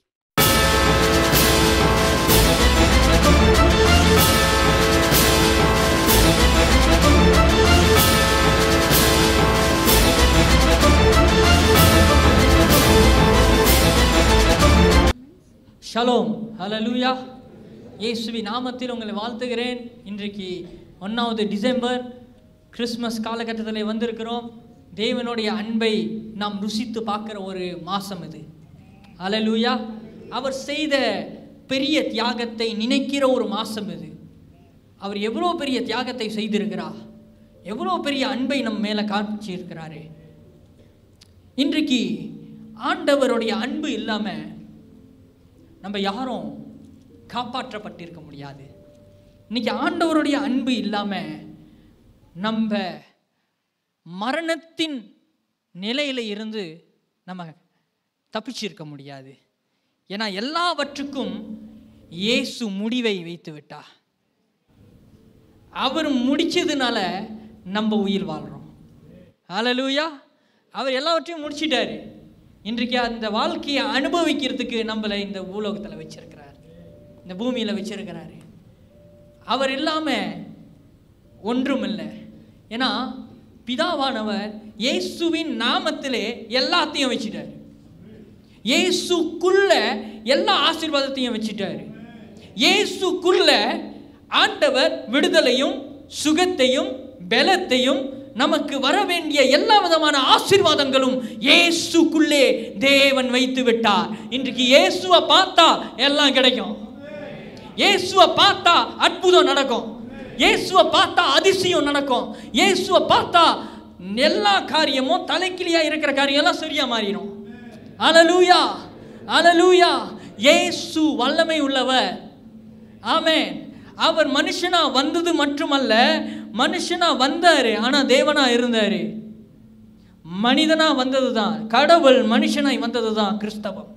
ஷலோம் ஹalleluya இயேசுவி நாமத்தில் உங்களை வாழ்த்துகிறேன் இன்றைக்கு ஒன்றாவது டிசம்பர் கிறிஸ்மஸ் காலகட்டத்தில் வந்திருக்கிறோம் தேவனுடைய அன்பை நாம் ருசித்து பார்க்குற ஒரு மாதம் இது ஹalleluya அவர் செய்த பெரிய தியாகத்தை நினைக்கிற ஒரு மாதம் இது அவர் எவ்வளோ பெரிய தியாகத்தை செய்திருக்கிறார் எவ்வளோ பெரிய அன்பை நம் மேலே காமிச்சிருக்கிறாரு இன்றைக்கு ஆண்டவருடைய அன்பு இல்லாமல் நம்ம யாரும் காப்பாற்றப்பட்டிருக்க முடியாது இன்னைக்கு ஆண்டவருடைய அன்பு இல்லாமல் நம்ம மரணத்தின் நிலையில இருந்து நம்ம தப்பிச்சிருக்க முடியாது ஏன்னா எல்லாவற்றுக்கும் இயேசு முடிவை வைத்து விட்டா அவர் முடிச்சதுனால நம்ம உயிர் வாழ்கிறோம் ஹalleluya அவர் எல்லாவற்றையும் முடிச்சிட்டாரு இன்றைக்கு அந்த வாழ்க்கையை அனுபவிக்கிறதுக்கு நம்மளை இந்த பூலோகத்தில் வச்சிருக்கிறார் இந்த பூமியில் வச்சிருக்கிறாரு அவர் இல்லாமல் ஒன்றும் இல்லை ஏன்னா பிதாவானவர் இயேசுவின் நாமத்திலே எல்லாத்தையும் வச்சிட்டார் இயேசுக்குள்ள எல்லா ஆசீர்வாதத்தையும் வச்சிட்டாரு இயேசுக்குள்ள ஆண்டவர் விடுதலையும் சுகத்தையும் பலத்தையும் நமக்கு வர வேண்டிய எல்லா விதமான ஆசீர்வாதங்களும் இயேசுக்குள்ளே தேவன் வைத்து விட்டார் இன்றைக்கு இயேசுவை பார்த்தா எல்லாம் கிடைக்கும் இயேசுவை பார்த்தா அற்புதம் நடக்கும் இயேசுவை பார்த்தா அதிசயம் நடக்கும் இயேசுவை பார்த்தா எல்லா காரியமும் தலைக்கிளியா இருக்கிற காரியம் எல்லாம் சரியா மாறிடும் அலலூயா அலலூயா இயேசு வல்லமை உள்ளவர் ஆமென் அவர் மனுஷனா வந்தது மட்டுமல்ல மனுஷனா வந்தாரு ஆனா தேவனா இருந்தாரு மனிதனா வந்தது தான் கடவுள் மனுஷனாய் வந்தது தான் கிறிஸ்தவம்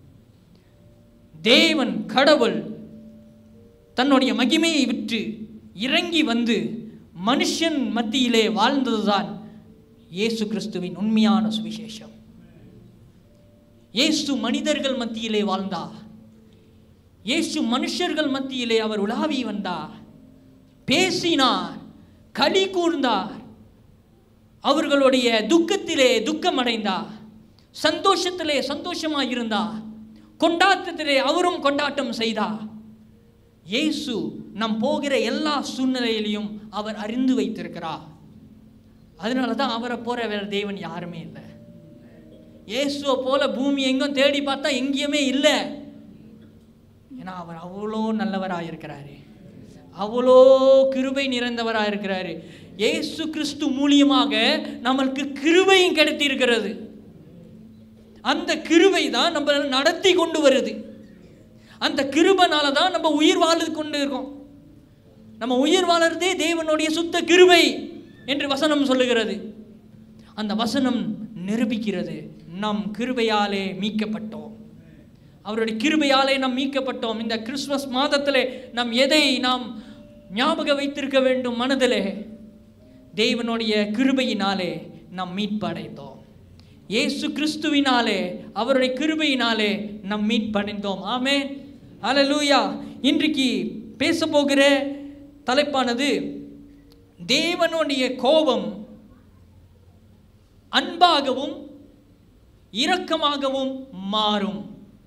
தேவன் கடவுள் தன்னுடைய மகிமையை விட்டு இறங்கி வந்து மனுஷன் மத்தியிலே வாழ்ந்ததுதான் இயேசு கிறிஸ்துவின் உண்மையான சுவிசேஷம் இயேசு மனிதர்கள் மத்தியிலே வாழ்ந்தார் இயேசு மனுஷர்கள் மத்தியிலே அவர் உலாவி வந்தார் பேசினார் களி கூர்ந்தார் அவர்களுடைய துக்கத்திலே துக்கம் அடைந்தார் சந்தோஷத்திலே சந்தோஷமாக இருந்தார் கொண்டாட்டத்திலே அவரும் கொண்டாட்டம் செய்தார் இயேசு நம் போகிற எல்லா சூழ்நிலையிலையும் அவர் அறிந்து வைத்திருக்கிறார் அதனால தான் அவரை போற வேற தேவன் யாருமே இல்லை இயேசுவை போல பூமி எங்கும் தேடி பார்த்தா எங்கேயுமே இல்லை ஏன்னா அவர் அவ்வளோ நல்லவராக இருக்கிறாரு அவ்வளோ கிருபை நிறைந்தவராக இருக்கிறாரு இயேசு கிறிஸ்து மூலியமாக நம்மளுக்கு கிருபையும் கிடைத்தி இருக்கிறது அந்த கிருபை தான் நம்மளை நடத்தி கொண்டு வருது அந்த கிருபனால தான் நம்ம உயிர் வாழ்ந்து கொண்டு இருக்கோம் நம்ம உயிர் வாழறதே தேவனுடைய சுத்த கிருபை என்று வசனம் சொல்லுகிறது அந்த வசனம் நிரூபிக்கிறது நம் கிருபையாலே மீட்கப்பட்டோம் அவருடைய கிருபையாலே நாம் மீட்கப்பட்டோம் இந்த கிறிஸ்துமஸ் மாதத்திலே நாம் எதை நாம் ஞாபகம் வைத்திருக்க வேண்டும் மனதிலே தேவனுடைய கிருபையினாலே நாம் மீட்படைந்தோம் இயேசு கிறிஸ்துவினாலே அவருடைய கிருபையினாலே நாம் மீட்படைந்தோம் ஆமே அல்லேலூயா இன்றைக்கு பேச போகிற தலைப்பானது தேவனுடைய கோபம் அன்பாகவும் இரக்கமாகவும் மாறும்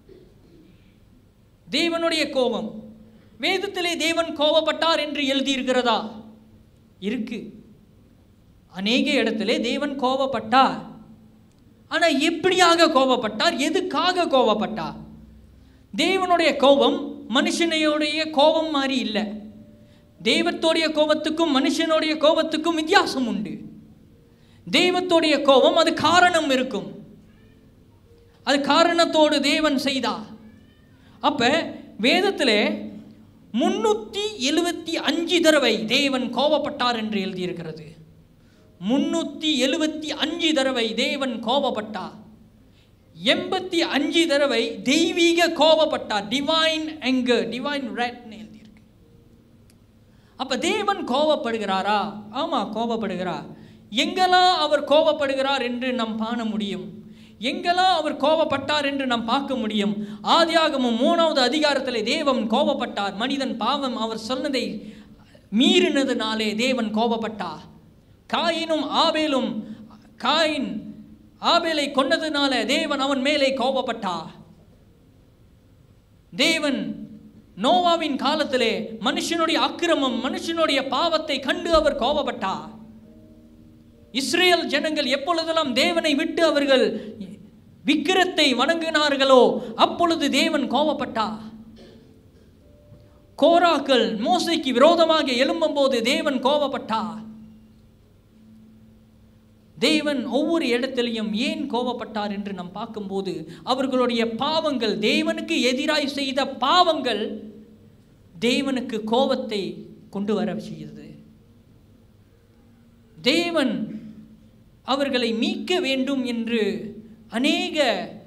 தேவனுடைய கோபம் வேதத்திலே தேவன் கோபப்பட்டார் என்று எழுதியிருக்கிறதா இருக்கு அநேக இடத்திலே தேவன் கோபப்பட்டார் ஆனால் எப்படியாக கோபப்பட்டார் எதுக்காக கோபப்பட்டார் தேவனுடைய கோபம் மனுஷனையுடைய கோபம் மாதிரி இல்லை தெய்வத்தோடைய கோபத்துக்கும் மனுஷனுடைய கோபத்துக்கும் வித்தியாசம் உண்டு தெய்வத்தோடைய கோபம் அது காரணம் இருக்கும் அது காரணத்தோடு தேவன் செய்தார் அப்ப வேதத்திலே முன்னூற்றி எழுபத்தி அஞ்சு தடவை தேவன் கோபப்பட்டார் என்று எழுதியிருக்கிறது முன்னூற்றி எழுபத்தி அஞ்சு தடவை தேவன் கோபப்பட்டார் எண்பத்தி அஞ்சு தடவை தெய்வீக கோபப்பட்டார் டிவைன் anger டிவைன் ரேட்னு எழுதியிருக்கு அப்ப தேவன் கோபப்படுகிறாரா ஆமா கோபப்படுகிறார் எங்கெல்லாம் அவர் கோபப்படுகிறார் என்று நாம் காண முடியும் எங்கெல்லாம் அவர் கோபப்பட்டார் என்று நாம் பார்க்க முடியும் ஆதியாகமம் மூணாவது அதிகாரத்திலே தேவன் கோபப்பட்டார் மனிதன் பாவம் அவர் சொன்னதை மீறினதுனாலே தேவன் கோபப்பட்டார் காயினும் ஆபேலும் காயின் ஆபேலை கொன்னதுனால தேவன் அவன் மேலே கோபப்பட்டார் தேவன் நோவாவின் காலத்திலே மனுஷனுடைய அக்கிரமம் மனுஷனுடைய பாவத்தை கண்டு அவர் கோபப்பட்டார் இஸ்ரேல் ஜனங்கள் எப்பொழுதெல்லாம் தேவனை விட்டு அவர்கள் விக்கிரத்தை வணங்கினார்களோ அப்பொழுது தேவன் கோபப்பட்டார் கோராக்கள் மோசைக்கு விரோதமாக எழும்பும்போது தேவன் கோபப்பட்டார் தேவன் ஒவ்வொரு இடத்திலையும் ஏன் கோபப்பட்டார் என்று நாம் பார்க்கும்போது அவர்களுடைய பாவங்கள் தேவனுக்கு எதிராய் செய்த பாவங்கள் தேவனுக்கு கோபத்தை கொண்டு வர செய்தது தேவன் அவர்களை மீட்க வேண்டும் என்று அநேக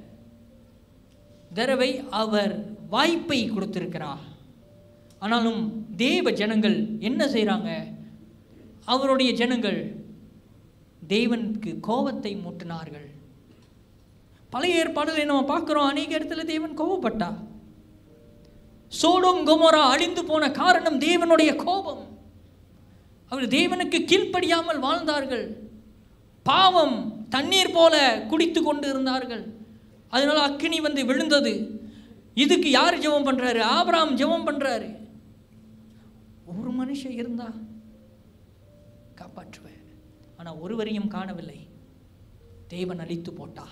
தடவை அவர் வாய்ப்பை கொடுத்திருக்கிறார் ஆனாலும் தேவ ஜனங்கள் என்ன செய்கிறாங்க அவருடைய ஜனங்கள் தேவனுக்கு கோபத்தை மூட்டினார்கள் பழைய ஏற்பாடுகளை நம்ம பார்க்குறோம் அநேக இடத்துல தேவன் கோபப்பட்டா சோடோம் கொமோரா அழிந்து போன காரணம் தேவனுடைய கோபம் அவர் தேவனுக்கு கீழ்ப்படியாமல் வாழ்ந்தார்கள் பாவம் தண்ணீர் போல குடித்து கொண்டு இருந்தார்கள் அதனால அக்கினி வந்து விழுந்தது இதுக்கு யார் ஜெபம் பண்றாரு ஆபிரகாம் ஜெபம் பண்றாரு ஒரு மனுஷன் இருந்தா காப்பாற்றுவேன் ஆனா ஒருவரையும் காணவில்லை தேவன் அழித்து போட்டா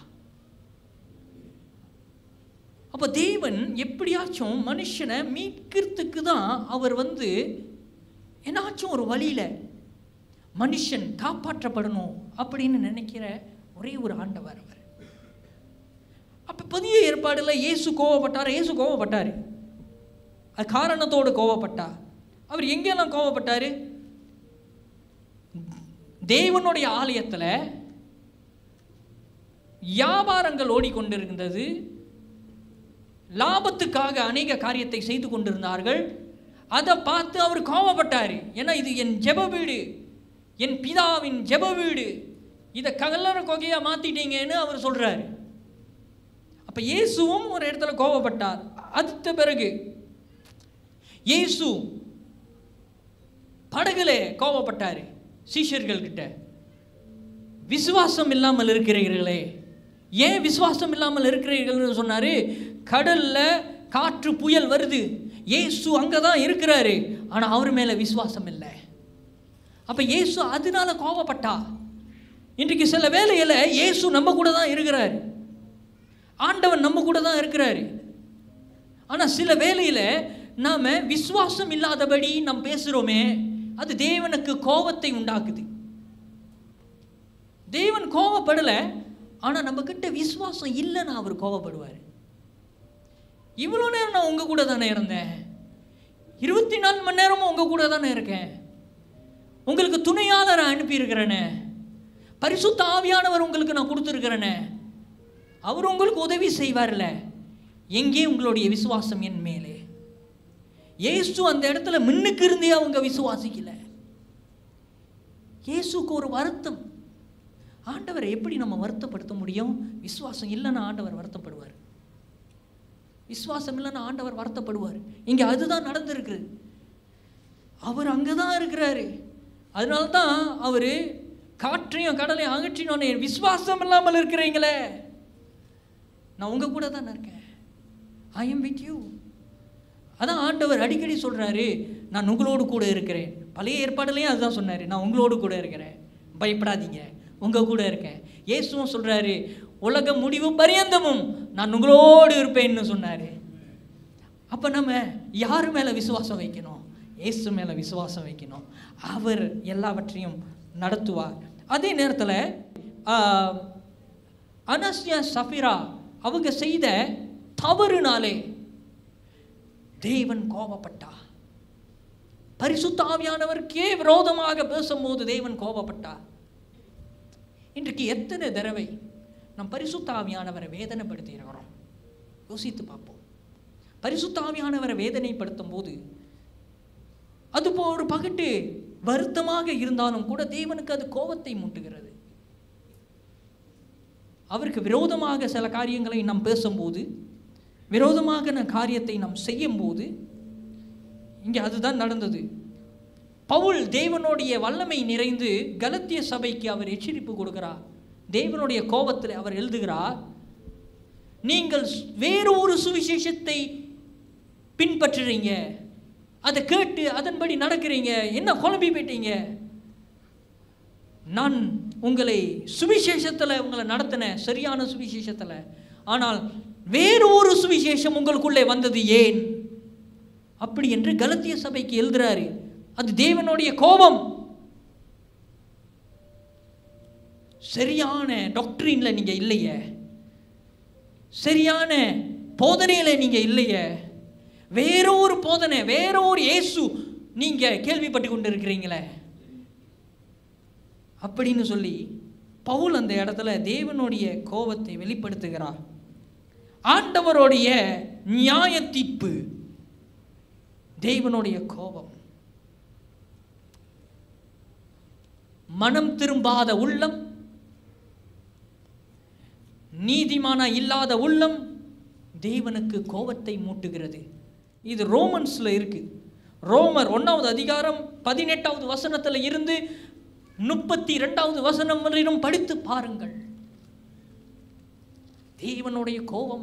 அப்ப தேவன் எப்படியாச்சும் மனுஷனை மீட்கிறதுக்கு தான் அவர் வந்து என்னாச்சும் ஒரு வழியில மனுஷன் காப்பாற்றப்படணும் அப்படின்னு நினைக்கிற ஒரே ஒரு ஆண்டவர் அவர் அப்ப புதிய ஏற்பாடுல இயேசு கோவப்பட்டார் இயேசு கோவப்பட்டார் அது காரணத்தோடு கோவப்பட்டார் அவர் எங்கெல்லாம் கோவப்பட்டாரு தேவனுடைய ஆலயத்துல வியாபாரங்கள் ஓடிக்கொண்டிருந்தது லாபத்துக்காக அநேக காரியத்தை செய்து கொண்டிருந்தார்கள் அதை பார்த்து அவர் கோவப்பட்டார் ஏன்னா இது என் ஜெப வீடு என் பிதாவின் ஜெப வீடு இதை கல்லற கொகையா மாத்திட்டீங்கன்னு அவர் சொல்றாரு அப்ப இயேசுவும் ஒரு இடத்துல கோவப்பட்டார் அடுத்த பிறகு இயேசு படகுல கோவப்பட்டாரு சீஷர்கள் கிட்ட விசுவாசம் இல்லாமல் இருக்கிறீர்களே ஏன் விசுவாசம் இல்லாமல் இருக்கிறீர்கள்னு சொன்னாரு கடல்ல காற்று புயல் வருது இயேசு அங்கே தான் இருக்கிறாரு ஆனால் அவர் மேலே விசுவாசம் இல்லை அப்போ இயேசு அதனால கோபப்பட்டா இன்றைக்கு சில வேலையில் இயேசு நம்ம கூட தான் இருக்கிறாரு ஆண்டவன் நம்ம கூட தான் இருக்கிறாரு ஆனால் சில வேளையில் நாம் விசுவாசம் இல்லாதபடி நாம் பேசுகிறோமே அது தேவனுக்கு கோபத்தை உண்டாக்குது தேவன் கோபப்படலை ஆனால் நம்மக்கிட்ட விசுவாசம் இல்லைன்னு அவர் கோபப்படுவார் இவ்வளோ நேரம் நான் உங்கள் கூட தானே இருந்தேன் இருபத்தி நாலு மணி நேரமும் உங்கள் கூட தானே இருக்கேன் உங்களுக்கு துணையாளரை அனுப்பியிருக்கிறேனே பரிசுத்த ஆவியானவர் உங்களுக்கு நான் கொடுத்துருக்கிறேனே அவர் உங்களுக்கு உதவி செய்வார்ல எங்கே உங்களுடைய விசுவாசம் என் மேலே இயேசு அந்த இடத்துல முன்னுக்கு இருந்தே அவங்க விசுவாசிக்கல இயேசுக்கு ஒரு வருத்தம் ஆண்டவரை எப்படி நம்ம வருத்தப்படுத்த முடியும் விசுவாசம் இல்லைன்னா ஆண்டவர் வருத்தப்படுவார் விசுவாசம் இல்லைன்னா ஆண்டவர் வருத்தப்படுவார் இங்கே அதுதான் நடந்திருக்கு அவர் அங்கே தான் இருக்கிறாரு அதனால தான் அவர் காற்றையும் கடலையும் அகற்றினோன்னே விசுவாசம் இல்லாமல் இருக்கிறீங்களே நான் உங்கள் கூட தான் இருக்கேன் ஐ எம் வித் யூ அதான் ஆண்டவர் அடிக்கடி சொல்கிறாரு நான் உங்களோடு கூட இருக்கிறேன் பழைய ஏற்பாடுலையும் அதுதான் சொன்னார் நான் உங்களோடு கூட இருக்கிறேன் பயப்படாதீங்க உங்கள் கூட இருக்கேன் இயேசுவும் சொல்கிறாரு உலக முடிவு பரியந்தமும் நான் உங்களோடு இருப்பேன்னு சொன்னாரு அப்ப நம்ம யார் மேல விசுவாசம் வைக்கணும் இயேசு மேல விசுவாசம் வைக்கணும் அவர் எல்லாவற்றையும் நடத்துவார் அதே நேரத்தில் அனஸ்யா சஃபிரா அவங்க செய்த தவறுனாலே தேவன் கோபப்பட்டா பரிசுத்த ஆவியானவருக்கே விரோதமாக பேசும்போது தேவன் கோபப்பட்டார் இன்றைக்கு எத்தனை தடவை நம் பரிசுத்த ஆவியானவரை வேதனைப்படுத்தி இருக்கிறோம் யோசித்து பார்ப்போம் பரிசுத்த ஆவியானவரை வேதனைப்படுத்தும் போது அது போ ஒரு பகட்டு வருத்தமாக இருந்தாலும் கூட தேவனுக்கு அது கோபத்தை மூட்டுகிறது அவருக்கு விரோதமாக சில காரியங்களை நாம் பேசும்போது விரோதமாக நம் காரியத்தை நாம் செய்யும்போது இங்கே அதுதான் நடந்தது பவுல் தேவனுடைய வல்லமை நிறைந்து கலத்திய சபைக்கு அவர் எச்சரிப்பு கொடுக்கிறார் தேவனுடைய கோபத்தில் அவர் எழுதுகிறார் நீங்கள் வேறு ஒரு சுவிசேஷத்தை பின்பற்றுறீங்க அதை கேட்டு அதன்படி நடக்கிறீங்க என்ன குழம்பி போயிட்டீங்க நான் உங்களை சுவிசேஷத்தில் உங்களை நடத்தினேன் சரியான சுவிசேஷத்தில் ஆனால் வேறு ஒரு சுவிசேஷம் உங்களுக்குள்ளே வந்தது ஏன் அப்படி என்று கலத்திய சபைக்கு எழுதுறாரு அது தேவனுடைய கோபம் சரியான டாக்டரின்ல நீங்க இல்லையே சரியான போதனையில நீங்க இல்லையே வேற ஒரு போதனை வேற ஒரு இயேசு நீங்க கேள்விப்பட்டு கொண்டு இருக்கிறீங்களே அப்படின்னு சொல்லி பவுல் அந்த இடத்துல தேவனுடைய கோபத்தை வெளிப்படுத்துகிறார் ஆண்டவருடைய நியாய தீர்ப்பு தேவனுடைய கோபம் மனம் திரும்பாத உள்ளம் நீதிமானா இல்லாத உள்ளம் தேவனுக்கு கோபத்தை மூட்டுகிறது இது ரோமன்ஸ்ல இருக்கு ரோமர் ஒன்றாவது அதிகாரம் பதினெட்டாவது வசனத்துல இருந்து முப்பத்தி இரண்டாவது வசனம் வரையிலும் படித்து பாருங்கள் தேவனுடைய கோபம்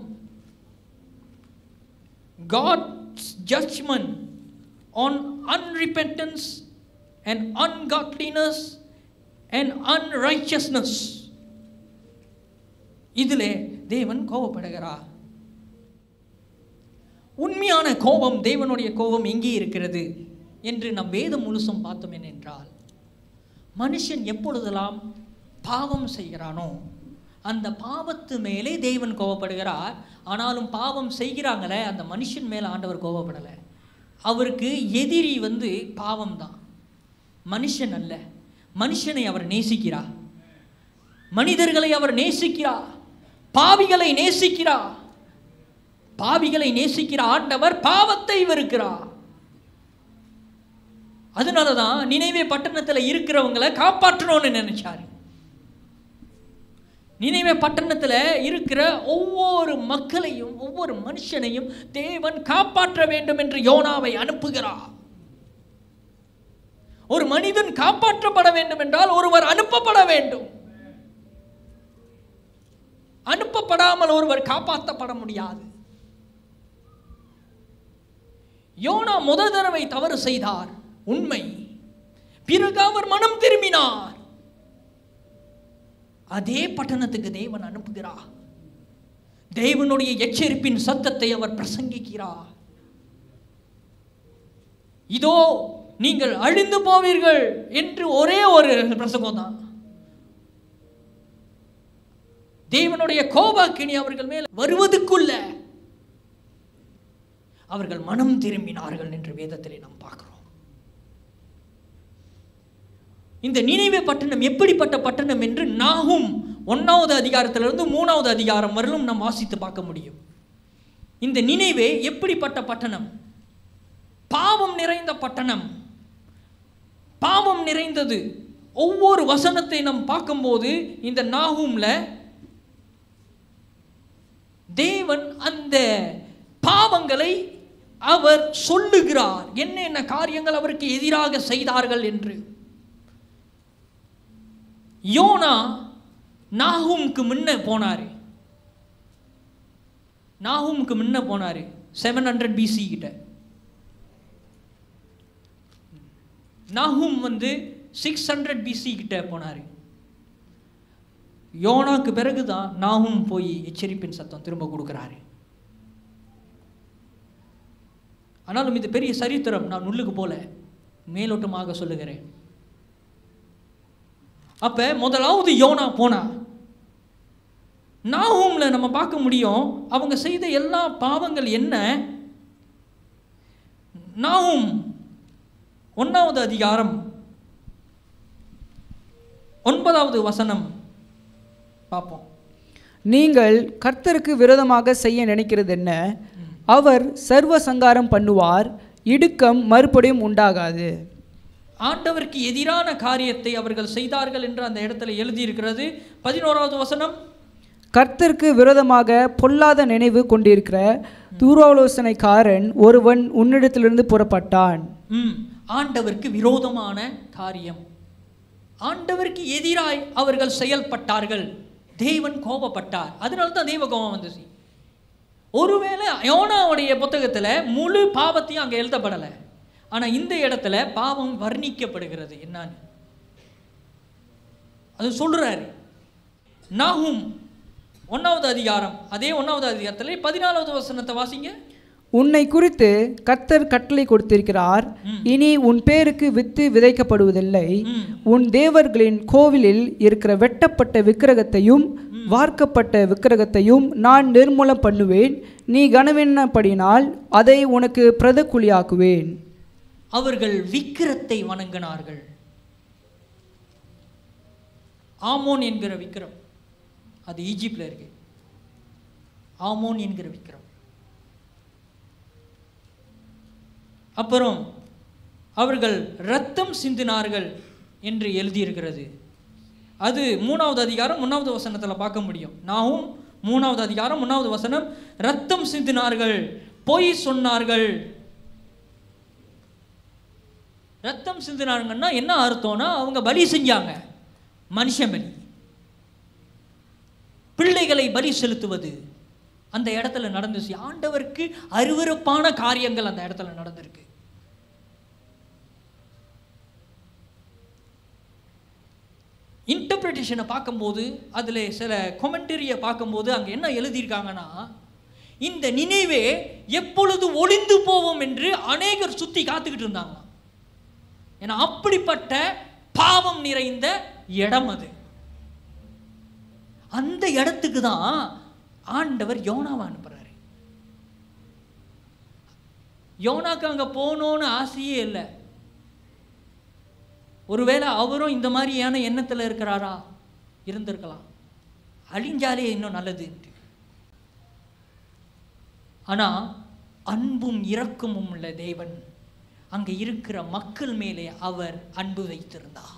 God's judgment on unrepentance and ungodliness and unrighteousness இதிலே தேவன் கோபப்படுகிறார் உண்மையான கோபம் தேவனுடைய கோபம் எங்கே இருக்கிறது என்று நம் வேதம் முழுசும் பார்த்தோம் என்றால் மனுஷன் எப்பொழுதெல்லாம் பாவம் செய்கிறானோ அந்த பாவத்து மேலே தேவன் கோபப்படுகிறார் ஆனாலும் பாவம் செய்கிறாங்களே அந்த மனுஷன் மேலே ஆண்டவர் கோபப்படலை அவருக்கு எதிரி வந்து பாவம் தான் மனுஷன் அல்ல மனுஷனை அவர் நேசிக்கிறார் மனிதர்களை அவர் நேசிக்கிறார் பாவிகளை நேசிக்கிறார் பாவிகளை நேசிக்கிற ஆண்டவர் பாவத்தை வெறுக்கிறார் அதனால தான் நினைவே பட்டணத்தில் இருக்கிறவங்களை காப்பாற்றணும்னு நினைச்சாரு நினைவே பட்டணத்தில் இருக்கிற ஒவ்வொரு மக்களையும் ஒவ்வொரு மனுஷனையும் தேவன் காப்பாற்ற வேண்டும் என்று யோனாவை அனுப்புகிறார் ஒரு மனிதன் காப்பாற்றப்பட வேண்டும் என்றால் ஒருவர் அனுப்பப்பட வேண்டும் அனுப்பப்படாமல் ஒருவர் காப்பாற்றப்பட முடியாது யோனா முதல் தடவை தவறு செய்தார் உண்மை பிறகு அவர் மனம் திரும்பினார் அதே பட்டணத்துக்கு தேவன் அனுப்புகிறார் தேவனுடைய எச்சரிப்பின் சத்தத்தை அவர் பிரசங்கிக்கிறார் இதோ நீங்கள் அழிந்து போவீர்கள் என்று ஒரே ஒரு பிரசங்கம் தான் தேவனுடைய கோபாக்கினி அவர்கள் மேல் வருவதுக்குள்ள அவர்கள் மனம் திரும்பினார்கள் என்று வேதத்திலே நாம் பார்க்கிறோம் இந்த நினைவே பட்டணம் எப்படிப்பட்ட பட்டணம் என்று நாகும் ஒன்றாவது அதிகாரத்திலிருந்து மூணாவது அதிகாரம் வரலும் நாம் வாசித்து பார்க்க முடியும் இந்த நினைவே எப்படிப்பட்ட பட்டணம் பாவம் நிறைந்த பட்டணம் பாவம் நிறைந்தது ஒவ்வொரு வசனத்தை நாம் பார்க்கும்போது இந்த நாகூம்ல தேவன் அந்த பாவங்களை அவர் சொல்லுகிறார் என்னென்ன காரியங்கள் அவருக்கு எதிராக செய்தார்கள் என்று யோனா நாகூமுக்கு முன்ன போனாரு நாகூமுக்கு முன்ன போனாரு செவன் ஹண்ட்ரட் பிசி கிட்ட நாகூம் வந்து சிக்ஸ் ஹண்ட்ரட் பிசி கிட்ட போனாரு யோனாக்கு பிறகு தான் நாகும் போய் எச்சரிப்பின் சத்தம் திரும்ப கொடுக்குறாரு ஆனாலும் இது பெரிய சரித்திரம் நான் உள்ளுக்கு போல மேலோட்டமாக சொல்லுகிறேன் அப்ப முதலாவது யோனா போனா நாஹூம்ல நம்ம பார்க்க முடியும் அவங்க செய்த எல்லா பாவங்கள் என்ன நாஹூம் ஒன்றாவது அதிகாரம் ஒன்பதாவது வசனம் பார்ப்போம் நீங்கள் கர்த்தருக்கு விரோதமாக செய்ய நினைக்கிறது என்ன அவர் சர்வ சங்காரம் பண்ணுவார் இடுக்கம் மறுபடியும் உண்டாகாது ஆண்டவருக்கு எதிரான காரியத்தை அவர்கள் செய்தார்கள் என்று அந்த இடத்துல எழுதியிருக்கிறது பதினோராவது வசனம் கர்த்தருக்கு விரோதமாக பொல்லாத நினைவு கொண்டிருக்கிற தூராலோசனைக்காரன் ஒருவன் உன்னிடத்திலிருந்து புறப்பட்டான் ம் ஆண்டவருக்கு விரோதமான காரியம் ஆண்டவருக்கு எதிராய் அவர்கள் செயல்பட்டார்கள் தேவன் கோபப்பட்டார் அதனால தான் தெய்வ கோபம் வந்துச்சு ஒருவேளை யோனாவுடைய புத்தகத்தில் முழு பாவத்தையும் அங்கே எழுதப்படலை ஆனால் இந்த இடத்துல பாவம் வர்ணிக்கப்படுகிறது என்னன்னு அது சொல்றாரு நாகும் ஒன்றாவது அதிகாரம் அதே ஒன்றாவது அதிகாரத்தில் பதினாலாவது வசனத்தை வாசிங்க உன்னை குறித்து கர்த்தர் கட்டளை கொடுத்திருக்கிறார் இனி உன் பேருக்கு வித்து விதைக்கப்படுவதில்லை ம். உன் தேவர்களின் கோவிலில் இருக்கிற வெட்டப்பட்ட விக்கிரகத்தையும் வார்க்கப்பட்ட விக்கிரகத்தையும் நான் நிர்மூலம் பண்ணுவேன் நீ கனவென்னப்படினால் அதை உனக்கு பிரதக்குழியாக்குவேன் அவர்கள் விக்கிரத்தை வணங்கினார்கள் ஆமோன் என்கிற விக்கிரம் அது ஈஜிப்ட்ல இருக்கு ஆமோன் என்கிற விக்கிரம் அப்புறம் அவர்கள் ரத்தம் சிந்தினார்கள் என்று எழுதியிருக்கிறது அது மூணாவது அதிகாரம் மூணாவது வசனத்தில் பார்க்க முடியும் நாவும் மூணாவது அதிகாரம் மூணாவது வசனம் ரத்தம் சிந்தினார்கள் பொய் சொன்னார்கள் ரத்தம் சிந்தினாங்கன்னா என்ன அர்த்தம்னா அவங்க பலி செஞ்சாங்க மனுஷன் பலி பிள்ளைகளை பலி செலுத்துவது அந்த இடத்துல நடந்துச்சு ஆண்டவருக்கு அருவருப்பான காரியங்கள் அந்த இடத்துல நடந்திருக்கு இன்டர்பிரிட்டேஷனை பார்க்கும்போது அதில் சில கொமெண்டரியை பார்க்கும்போது அங்கே என்ன எழுதியிருக்காங்கன்னா இந்த நினைவே எப்பொழுது ஒளிந்து போவோம் என்று அநேகர் சுற்றி காத்துக்கிட்டு இருந்தாங்களாம் ஏன்னா அப்படிப்பட்ட பாவம் நிறைந்த இடம் அது அந்த இடத்துக்கு தான் ஆண்டவர் யோனாவை அனுப்புறாரு யோனாக்கு அங்க போகணும்னு ஆசையே இல்லை ஒருவேளை அவரும் இந்த மாதிரியான எண்ணத்துல இருக்கிறாரா இருந்திருக்கலாம் அழிஞ்சாலே இன்னும் நல்லது ஆனா அன்பும் இரக்கமும் உள்ள தேவன் அங்க இருக்கிற மக்கள் மேலே அவர் அன்பு வைத்திருந்தார்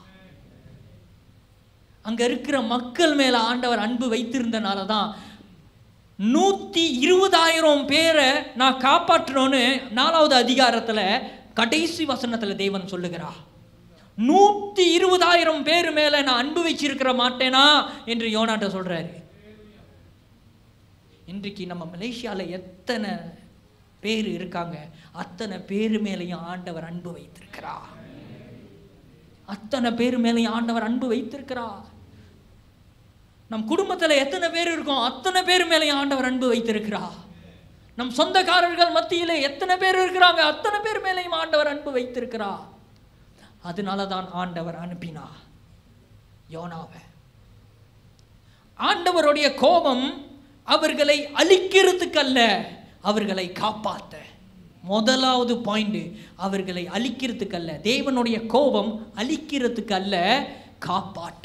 அங்க இருக்கிற மக்கள் மேல ஆண்டவர் அன்பு வைத்திருந்தனால தான் நூத்தி இருபதாயிரம் பேரை நான் காப்பாற்றணும்னு நாலாவது அதிகாரத்துல கடைசி வசனத்துல தேவன் சொல்லுகிறா நூத்தி இருபதாயிரம் பேர் மேல நான் அன்பு வச்சிருக்கிற மாட்டேனா என்று யோனாட்ட சொல்றாரு இன்றைக்கு நம்ம மலேசியால எத்தனை பேர் இருக்காங்க அத்தனை பேர் மேலேயும் ஆண்டவர் அன்பு வைத்திருக்கிறார் அத்தனை பேர் மேலேயும் ஆண்டவர் அன்பு வைத்திருக்கிறார் நம் குடும்பத்துல எத்தனை பேர் இருக்கோம் அத்தனை பேர் மேலேயும் ஆண்டவர் அன்பு வைத்திருக்கிறார் நம் சொந்தக்காரர்கள் மத்தியிலே எத்தனை பேர் இருக்கிறாங்க அத்தனை பேர் மேலேயும் ஆண்டவர் அன்பு வைத்திருக்கிறார் அதனால தான் ஆண்டவர் அனுப்பினார் யோனாவை ஆண்டவருடைய கோபம் அவர்களை அழிக்கிறதுக்கு அல்ல அவர்களை காப்பாத்த முதலாவது பாயிண்ட் அவர்களை அழிக்கிறதுக்கு அல்ல தேவனுடைய கோபம் அழிக்கிறதுக்கு அல்ல காப்பாற்ற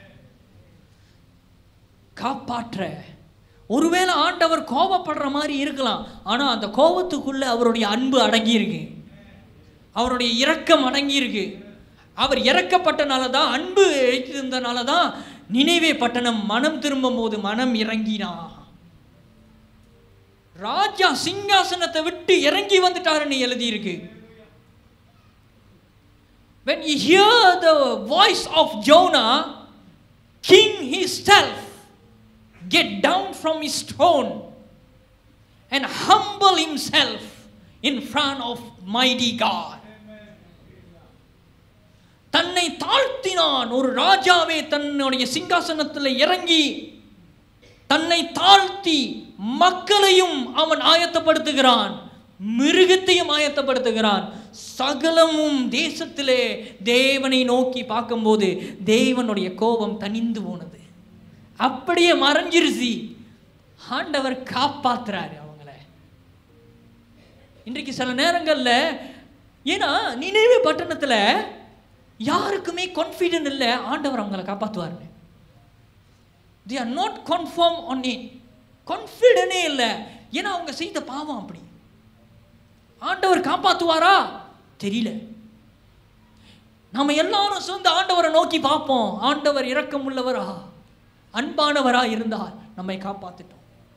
காப்பாற்ற ஒருவேளை ஆண்டவர் கோபப்படுற மாதிரி இருக்கலாம் ஆனா அந்த கோபத்துக்குள்ள அவருடைய அன்பு அடங்கி இருக்கு அவருடைய இரக்கம் அடங்கி இருக்கு அவர் இறக்கப்பட்டனால தான் அன்பு வைத்திருந்தனால தான் நினைவே பட்டணம் மனம் திரும்பும் போது மனம் இறங்கினா ராஜா சிங்காசனத்தை விட்டு இறங்கி வந்துட்டாருன்னு எழுதியிருக்கு when you hear the voice of Jonah king himself get down from his throne and humble himself in front of mighty God தன்னை தாழ்த்தினான் ஒரு ராஜாவே தன்னுடைய சிங்காசனத்தில் இறங்கி தன்னை தாழ்த்தி மக்களையும் அவன் ஆயத்தப்படுத்துகிறான் மிருகத்தையும் ஆயத்தப்படுத்துகிறான் சகலமும் தேசத்திலே தேவனை நோக்கி பார்க்கும்போது தேவனுடைய கோபம் தனிந்து போனது அப்படியே மறைஞ்சிருச்சு ஆண்டவர் காப்பாத்துறாரு அவங்கள இன்றைக்கு சில நேரங்கள்ல ஏன்னா நினைவு பட்டணத்துல யாருக்குமே கான்ஃபிடென்ட் இல்லை ஆண்டவர் அவங்கள காப்பாற்றுவார்னு they are not confirm on it கான்ஃபிடென்டே இல்லை ஏன்னா அவங்க செய்த பாவம் அப்படி ஆண்டவர் காப்பாற்றுவாரா தெரியல நாம எல்லாரும் சேர்ந்து ஆண்டவரை நோக்கி பார்ப்போம் ஆண்டவர் இரக்கமுள்ளவரா அன்பானவரா இருந்தால் நம்மை காப்பாத்திட்டோம்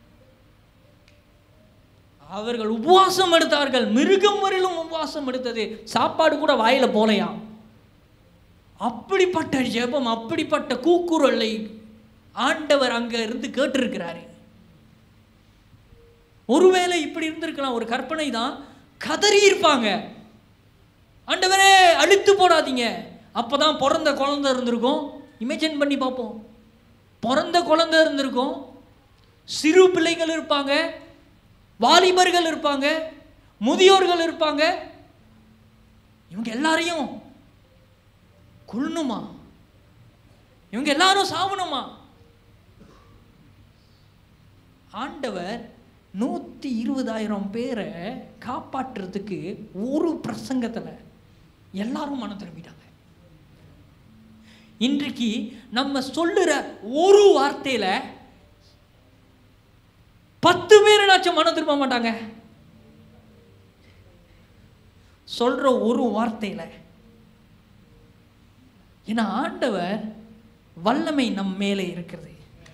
அவர்கள் உபவாசம் எடுத்தார்கள் மிருகம் வரையிலும் உபவாசம் எடுத்தது சாப்பாடு கூட வாயில போலையாம் அப்படிப்பட்ட ஜெபம் அப்படிப்பட்ட கூக்குரலை ஆண்டவர் அங்க இருந்து கேட்டிருக்கிறாரு ஒருவேளை இப்படி இருந்திருக்கலாம் ஒரு கற்பனை தான் கதறி இருப்பாங்க ஆண்டவரே அழித்து போடாதீங்க அப்பதான் பிறந்த குழந்தை இருந்திருக்கும் இமேஜின் பண்ணி பார்ப்போம் பிறந்த குழந்தை இருந்திருக்கும் சிறு பிள்ளைகள் இருப்பாங்க வாலிபர்கள் இருப்பாங்க முதியோர்கள் இருப்பாங்க இவங்க எல்லாரையும் கொல்லணுமா இவங்க எல்லாரும் சாவணுமா ஆண்டவர் நூற்றி இருபதாயிரம் பேரை காப்பாற்றுறதுக்கு ஒரு பிரசங்கத்தில் எல்லாரும் மனம் திரும்பிட்டாங்க இன்றைக்கு நம்ம சொல்லுற ஒரு வார்த்தையில பத்து பேருனாச்சும் மனம் திரும்ப மாட்டாங்க சொல்ற ஒரு வார்த்தையில ஏன்னா ஆண்டவர் வல்லமை நம் மேலே இருக்கிறது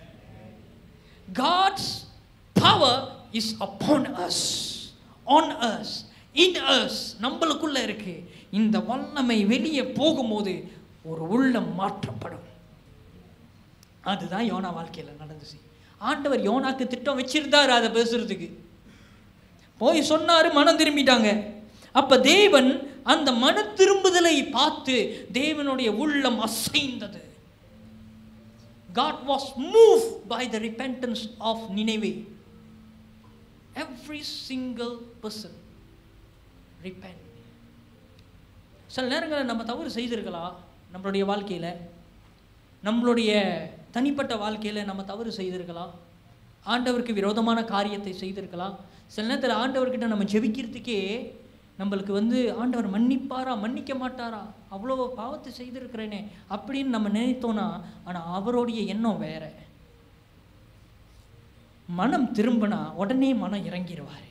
God's power is upon us on us in us நம்மளுக்குள்ள இருக்கு இந்த வல்லமை வெளியே போகும்போது ஒரு உள்ளம் மாற்றப்படும் அதுதான் யோனா வாழ்க்கையில் நடந்துச்சு ஆண்டவர் யோனாக்கு திட்டம் வச்சிருந்தாரு அதை பேசுறதுக்கு போய் சொன்னாரு மனம் திரும்பிட்டாங்க அப்ப தேவன் அந்த மன திரும்புதலை பார்த்து தேவனுடைய உள்ளம் அசைந்தது God was moved by the repentance of Nineveh. Every single person repent. சில நேரங்களில் நம்ம தவறு செய்திருக்கலாம் நம்மளுடைய வாழ்க்கையில் நம்மளுடைய தனிப்பட்ட வாழ்க்கையில் நம்ம தவறு செய்திருக்கலாம் ஆண்டவருக்கு விரோதமான காரியத்தை செய்திருக்கலாம் சில நேரத்தில் ஆண்டவர்கிட்ட நம்ம ஜெபிக்கிறதுக்கே நம்மளுக்கு வந்து ஆண்டவர் மன்னிப்பாரா மன்னிக்க மாட்டாரா அவ்வளோ பாவத்தை செய்திருக்கிறேனே அப்படின்னு நம்ம நினைத்தோன்னா ஆனால் அவருடைய எண்ணம் வேற மனம் திரும்பினா உடனே மனம் இறங்கிடுவார்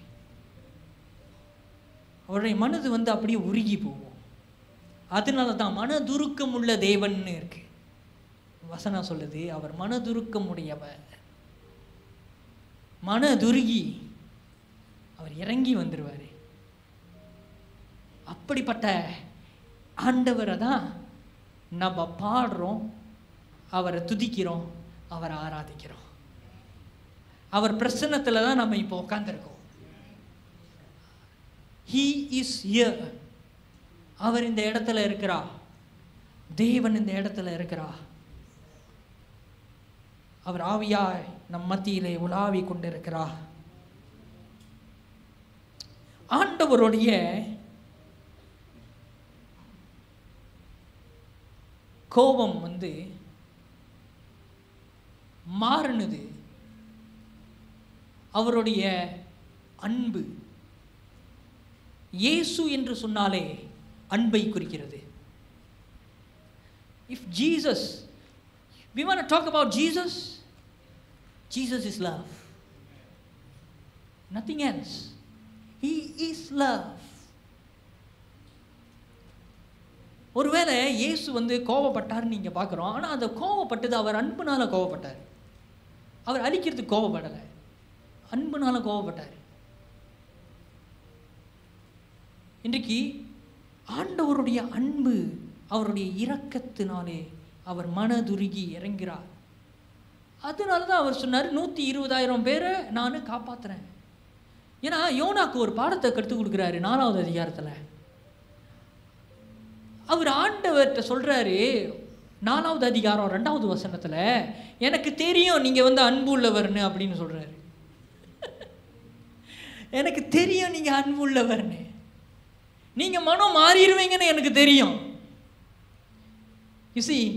அவருடைய மனது வந்து அப்படியே உருகி போகும் அதனால தான் மனதுருக்கம் உள்ள தேவன்னு இருக்கு வசனம் சொல்லுது அவர் மனதுருக்கம் உடையவர் மனதுருகி அவர் இறங்கி வந்துடுவார் அப்படிப்பட்ட ஆண்டவரை தான் நம்ம பாடுறோம் அவரை துதிக்கிறோம் அவரை ஆராதிக்கிறோம் அவர் பிரசன்னத்தில் தான் நம்ம இப்போ உட்காந்துருக்கோம் ஹீ இஸ் இயர் அவர் இந்த இடத்துல இருக்கிறா தேவன் இந்த இடத்துல இருக்கிறா அவர் ஆவியாய் நம் மத்தியிலே உலாவி கொண்டிருக்கிறா ஆண்டவருடைய கோபம் வந்து மாறினது அவருடைய அன்பு இயேசு என்று சொன்னாலே அன்பை குறிக்கிறது if Jesus we want to talk about Jesus Jesus is love nothing else he is love ஒருவேளை இயேசு வந்து கோவப்பட்டார்னு நீங்கள் பார்க்குறோம் ஆனால் அந்த கோவப்பட்டது அவர் அன்புனால கோவப்பட்டார் அவர் அழிக்கிறதுக்கு கோவப்படலை அன்புனால கோவப்பட்டார் இன்றைக்கு ஆண்டவருடைய அன்பு அவருடைய இரக்கத்தினாலே அவர் மனதுருகி இறங்கிறார் அதனால தான் அவர் சொன்னார் நூற்றி இருபதாயிரம் பேரை நான் காப்பாற்றுறேன் ஏன்னா யோனாக்கு ஒரு பாடத்தை கற்றுக் கொடுக்குறாரு நாலாவது அதிகாரத்தில் அவர் ஆண்டவர்கிட்ட சொல்றாரு நாலாவது அதிகாரம் ரெண்டாவது வசனத்துல எனக்கு தெரியும் நீங்க வந்து அன்பு உள்ளவர்னு அப்படின்னு சொல்றாரு எனக்கு தெரியும் நீங்க அன்பு உள்ளவர்னு நீங்க மனம் மாறிடுவீங்கன்னு எனக்கு தெரியும் You see,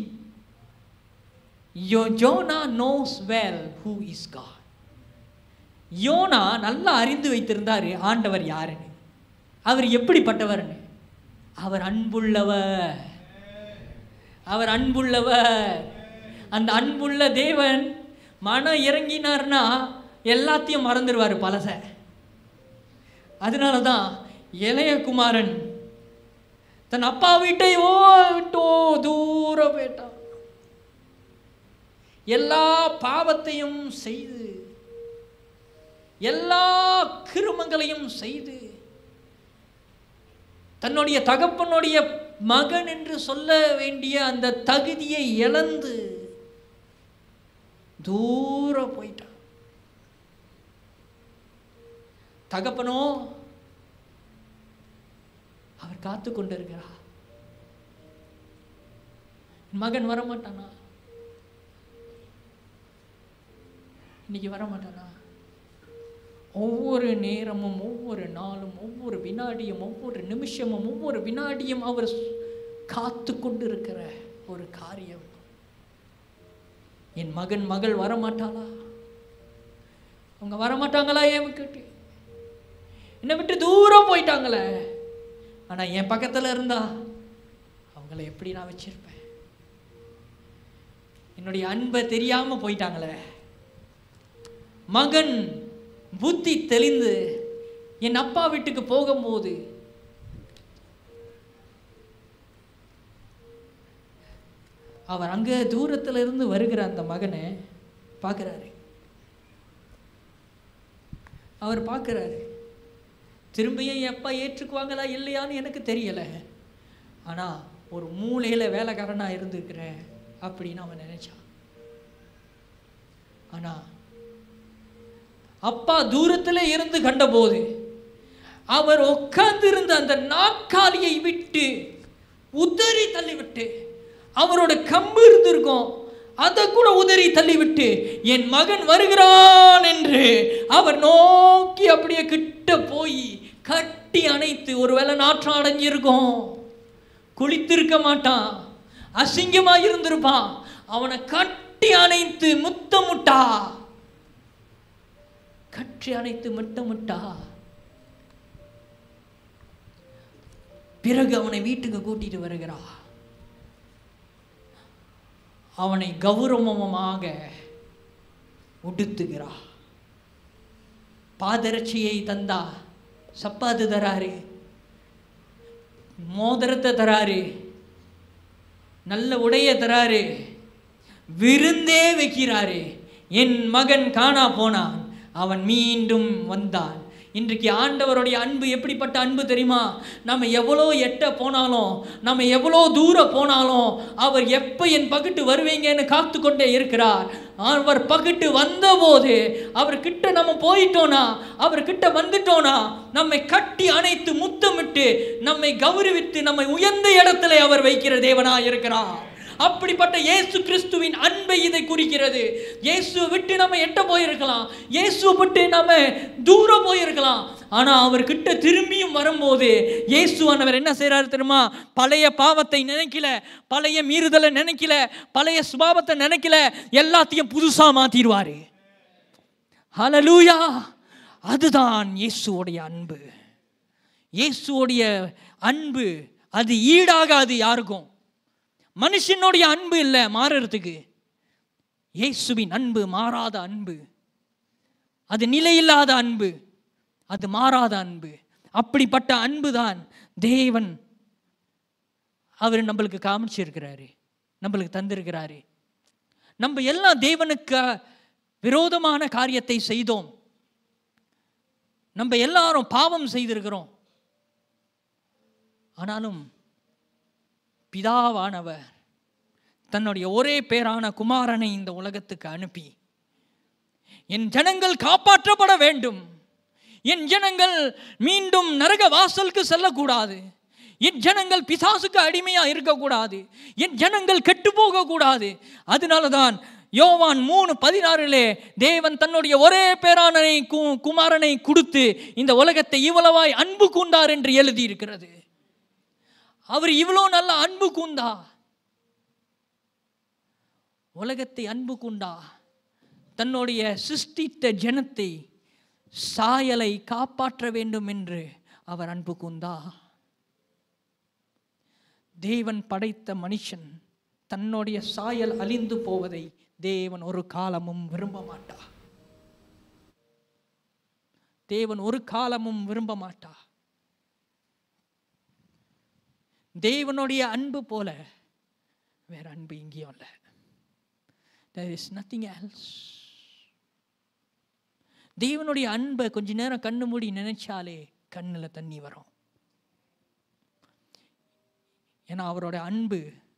Yo- Jonah knows well who is God. யோனா நல்லா அறிந்து வைத்திருந்தாரு ஆண்டவர் யாருன்னு அவர் எப்படிப்பட்டவர்னு அவர் அன்புள்ளவர் அவர் அன்புள்ளவர் அந்த அன்புள்ள தேவன் மனம் இறங்கினார்னா எல்லாத்தையும் மறந்துடுவார் பழச அதனால தான் இளைய குமாரன் தன் அப்பா வீட்டை ஓ விட்டோ தூரம் போயிட்டான் எல்லா பாவத்தையும் செய்து எல்லா கிருமங்களையும் செய்து தன்னுடைய தகப்பனுடைய மகன் என்று சொல்ல வேண்டிய அந்த தகுதியை இழந்து தூரம் போயிட்டான் தகப்பனோ அவர் காத்து கொண்டிருக்கிறார் மகன் வரமாட்டானா இன்னைக்கு வரமாட்டானா ஒவ்வொரு நேரமும் ஒவ்வொரு நாளும் ஒவ்வொரு வினாடியும் ஒவ்வொரு நிமிஷமும் ஒவ்வொரு வினாடியும் அவர் காத்து கொண்டிருக்கிற ஒரு காரியம் என் மகன் மகள் வரமாட்டாளா அவங்க வரமாட்டாங்களா ஏன் கேட்டு என்னை விட்டு தூரம் போயிட்டாங்களே ஆனா என் பக்கத்துல இருந்தா அவங்கள எப்படி நான் வச்சிருப்பேன் என்னுடைய அன்பை தெரியாம போயிட்டாங்களே மகன் புத்தி தெளிந்து என் அப்பா வீட்டுக்கு போகும்போது அவர் அங்க தூரத்துல இருந்து வருகிற அந்த மகனை பார்க்குறாரு அவர் பார்க்குறாரு திரும்பியும் என் அப்பா ஏற்றுக்குவாங்களா இல்லையான்னு எனக்கு தெரியல ஆனா ஒரு மூலையில வேலைக்காரனா இருந்திருக்கிறேன் அப்படின்னு அவன் நினைச்சான் ஆனா அப்பா தூரத்துல இருந்து கண்டபோது அவர் உட்கார்ந்திருந்த அந்த நாற்காலியை விட்டு உதறி தள்ளிவிட்டு அவரோட கம்பு இருந்திருக்கும் அதை கூட உதறி தள்ளிவிட்டு என் மகன் வருகிறான் என்று அவர் நோக்கி அப்படியே கிட்ட போய் கட்டி அணைத்து ஒருவேளை நாற்றம் அடைஞ்சிருக்கும் குளித்திருக்க மாட்டான் அசிங்கமா இருந்திருப்பான் அவனை கட்டி அணைத்து முத்தமுட்டா கட்டி அணைத்து முத்தமுட்டா பிறகு அவனை வீட்டுக்கு கூட்டிட்டு வருகிறா அவனை கௌரவமாக உடுத்துகிறா பாதரட்சியை தந்தா சப்பாத்து தராரு மோதிரத்தை தராரு நல்ல உடைய தராரு விருந்தே வைக்கிறாரு என் மகன் காணா போனான் அவன் மீண்டும் வந்தான் இன்றைக்கு ஆண்டவருடைய அன்பு எப்படிப்பட்ட அன்பு தெரியுமா நம்ம எவ்வளோ எட்ட போனாலும் நம்ம எவ்வளோ தூரம் போனாலும் அவர் எப்போ என் பகிட்டு வருவீங்கன்னு காத்து கொண்டே இருக்கிறார் அவர் பகிட்டு வந்தபோது அவர் கிட்ட நம்ம போயிட்டோனா அவர் கிட்ட வந்துட்டோனா நம்மை கட்டி அணைத்து முத்தமிட்டு நம்மை கௌரவித்து நம்மை உயர்ந்த இடத்துல அவர் வைக்கிற தேவனா இருக்கிறார் அப்படிப்பட்ட இயேசு கிறிஸ்துவின் அன்பை இதை குறிக்கிறது இயேசுவை விட்டு நம்ம எட்ட போயிருக்கலாம் இயேசுவை விட்டு நம்ம தூரம் போயிருக்கலாம் ஆனா அவர்கிட்ட திரும்பியும் வரும்போது இயேசுவானவர் என்ன செய்றாரு தெரியுமா பழைய பாவத்தை நினைக்கல பழைய மீறுதலை நினைக்கல பழைய சுபாவத்தை நினைக்கல எல்லாத்தையும் புதுசா மாத்திடுவாரு ஹalleluya அதுதான் இயேசுவோடைய அன்பு இயேசுவோடைய அன்பு அது ஈடாகாது யாருக்கும் மனுஷனுடைய அன்பு இல்லை மாறுறதுக்கு இயேசுவின் அன்பு மாறாத அன்பு அது நிலையில்லாத அன்பு அது மாறாத அன்பு அப்படிப்பட்ட அன்பு தான் தேவன் அவர் நம்மளுக்கு காமிச்சிருக்கிறாரு நம்மளுக்கு தந்திருக்கிறாரு நம்ம எல்லாம் தேவனுக்கு விரோதமான காரியத்தை செய்தோம் நம்ம எல்லாரும் பாவம் செய்திருக்கிறோம் ஆனாலும் பிதாவானவர் தன்னுடைய ஒரே பேரான குமாரனை இந்த உலகத்துக்கு அனுப்பி என் ஜனங்கள் காப்பாற்றப்பட வேண்டும் என் ஜனங்கள் மீண்டும் நரக வாசலுக்கு செல்லக்கூடாது என் ஜனங்கள் பிசாசுக்கு அடிமையா இருக்கக்கூடாது என் ஜனங்கள் கெட்டு போகக்கூடாது அதனால தான் யோவான் மூணு பதினாறிலே தேவன் தன்னுடைய ஒரே பேரானனை கு- குமாரனை கொடுத்து இந்த உலகத்தை இவ்வளவாய் அன்பு கூண்டார் என்று எழுதியிருக்கிறது அவர் இவ்வளோ நல்ல அன்பு கூந்தா உலகத்தை அன்பு கூண்டா தன்னுடைய சிருஷ்டித்த ஜனத்தை சாயலை காப்பாற்ற வேண்டும் என்று அவர் அன்பு கூந்தா தேவன் படைத்த மனுஷன் தன்னுடைய சாயல் அழிந்து போவதை தேவன் ஒரு காலமும் விரும்ப மாட்டா தேவன் ஒரு காலமும் விரும்ப மாட்டா தேவனுடைய அன்பு போல வேற அன்பு எங்கேயும் இல்லை there is nothing else தேவனுடைய அன்பை கொஞ்ச நேரம் கண்ணு மூடி நினைச்சாலே கண்ணில் தண்ணி வரும் ஏன்னா அவரோட அன்பு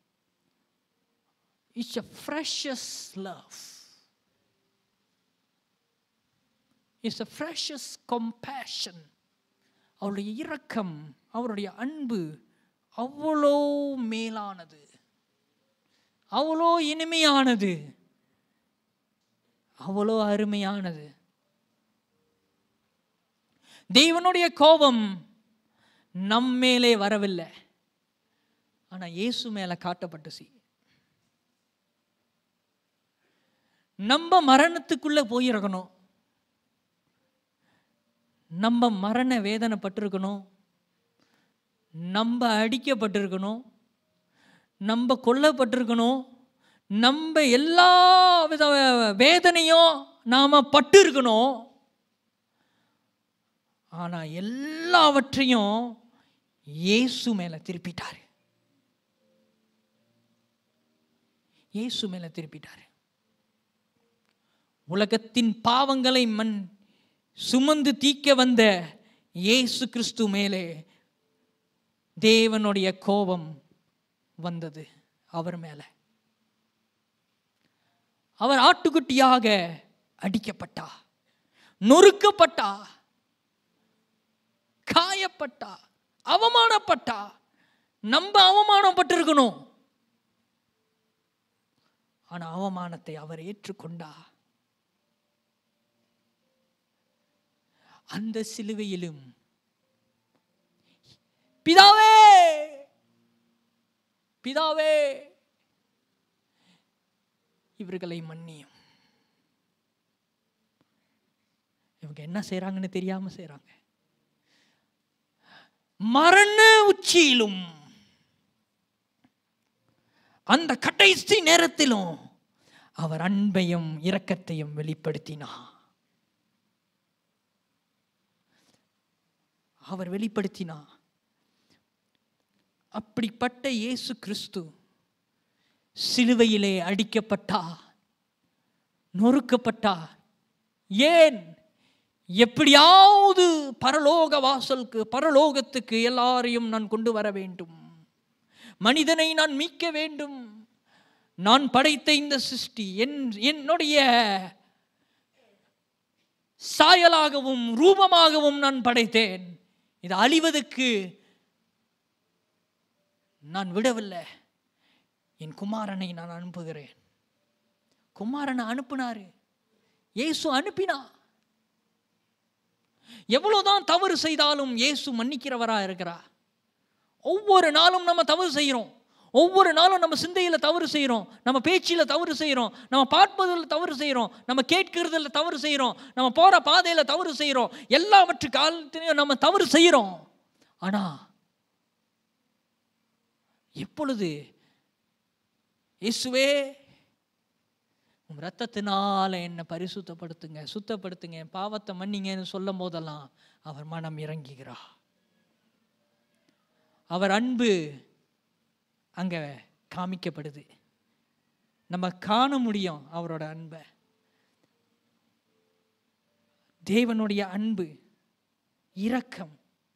it's a precious love it's a precious compassion அவருடைய இரக்கம் அவருடைய அன்பு அவ்வளோ மேலானது அவ்வளோ இனிமையானது அவ்வளோ அருமையானது தேவனுடைய கோபம் நம் மேலே வரவில்லை ஆனா இயேசு மேல காட்டப்பட்டுச்சு நம்ம மரணத்துக்குள்ள போயிருக்கணும் நம்ம மரண வேதனைப்பட்டிருக்கணும் நம்ம அடிக்கப்பட்டிருக்கணும் நம்ம கொல்லப்பட்டிருக்கணும் நம்ம எல்லா வித வேதனையும் நாம பட்டு இருக்கணும் ஆனா எல்லாவற்றையும் இயேசு மேல திருப்பிட்டாரு இயேசு மேல திருப்பிட்டாரு உலகத்தின் பாவங்களை மண் சுமந்து தீக்க வந்த இயேசு கிறிஸ்து மேலே தேவனுடைய கோபம் வந்தது அவர் மேல அவர் ஆட்டுக்குட்டியாக அடிக்கப்பட்டா நொறுக்கப்பட்டா காயப்பட்டா அவமானப்பட்டா நம்ம அவமானப்பட்டிருக்கணும் ஆனா அவமானத்தை அவர் ஏற்றுக்கொண்டா அந்த சிலுவையிலும் பிதாவே பிதாவே இவர்களை மன்னியும் இவங்க என்ன செய்றாங்கன்னு தெரியாம செய்றாங்க மரண உச்சியிலும் அந்த கடைசி நேரத்திலும் அவர் அன்பையும் இரக்கத்தையும் வெளிப்படுத்தினார் அவர் வெளிப்படுத்தினார் அப்படிப்பட்ட இயேசு கிறிஸ்து சிலுவையிலே அடிக்கப்பட்டா நொறுக்கப்பட்டா ஏன் எப்படியாவது பரலோக வாசலுக்கு பரலோகத்துக்கு எல்லாரையும் நான் கொண்டு வர வேண்டும் மனிதனை நான் மீட்க வேண்டும் நான் படைத்த இந்த சிருஷ்டி என் என்னுடைய சாயலாகவும் ரூபமாகவும் நான் படைத்தேன் இது அழிவதற்கு நான் விடவில்லை என் குமாரனை நான் அனுப்புகிறேன் குமாரனை அனுப்புனாரு இயேசு அனுப்பினா எவ்வளவுதான் தவறு செய்தாலும் இயேசு மன்னிக்கிறவரா இருக்கிறார் ஒவ்வொரு நாளும் நம்ம தவறு செய்கிறோம் ஒவ்வொரு நாளும் நம்ம சிந்தையில் தவறு செய்கிறோம் நம்ம பேச்சில் தவறு செய்கிறோம் நம்ம பார்ப்பதில் தவறு செய்கிறோம் நம்ம கேட்கிறதுல தவறு செய்கிறோம் நம்ம போகிற பாதையில் தவறு செய்கிறோம் எல்லாவற்று காலத்திலையும் நம்ம தவறு செய்கிறோம் ஆனால் எப்பொழுது இயேசுவே உம் ரத்தத்தினால என்னை பரிசுத்தப்படுத்துங்க சுத்தப்படுத்துங்க என் பாவத்தை மன்னிங்கன்னு சொல்லும் போதெல்லாம் அவர் மனம் இறங்குகிறார் அவர் அன்பு அங்கே காமிக்கப்படுது நம்ம காண முடியும் அவரோட அன்பை தேவனுடைய அன்பு இரக்கம்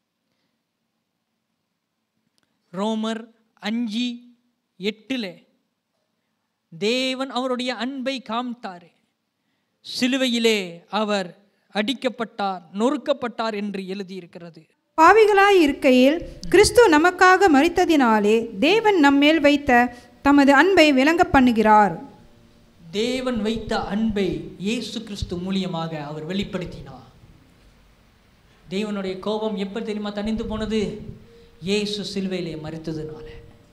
ரோமர் அஞ்சு எட்டில் தேவன் அவருடைய அன்பை காமித்தார் சிலுவையிலே அவர் அடிக்கப்பட்டார் நொறுக்கப்பட்டார் என்று எழுதியிருக்கிறது பாவிகளாய் இருக்கையில் கிறிஸ்து நமக்காக மரித்ததினாலே தேவன் நம்மேல் வைத்த தமது அன்பை விளங்க பண்ணுகிறார் தேவன் வைத்த அன்பை இயேசு கிறிஸ்து மூலியமாக அவர் வெளிப்படுத்தினார் தேவனுடைய கோபம் எப்ப தெரியுமா தணிந்து போனது இயேசு சிலுவையிலே மறித்ததுனால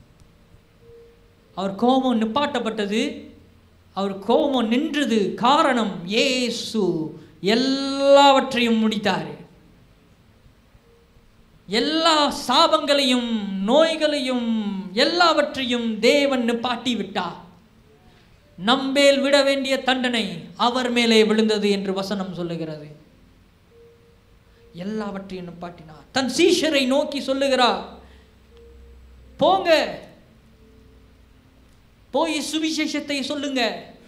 அவர் கோபம் நிப்பாட்டப்பட்டது அவர் கோபம் நின்றது காரணம் இயேசு எல்லாவற்றையும் முடித்தார் எல்லா சாபங்களையும் நோய்களையும் எல்லாவற்றையும் தேவன் நிப்பாட்டி விட்டார் நம்மேல் விட வேண்டிய தண்டனை அவர் மேலே விழுந்தது என்று வசனம் சொல்லுகிறது எல்லாவற்றையும் நிப்பாட்டினார் தன் சீஷரை நோக்கி சொல்லுகிறார் போங்க போய் சுவிசேஷத்தை சொல்லுங்க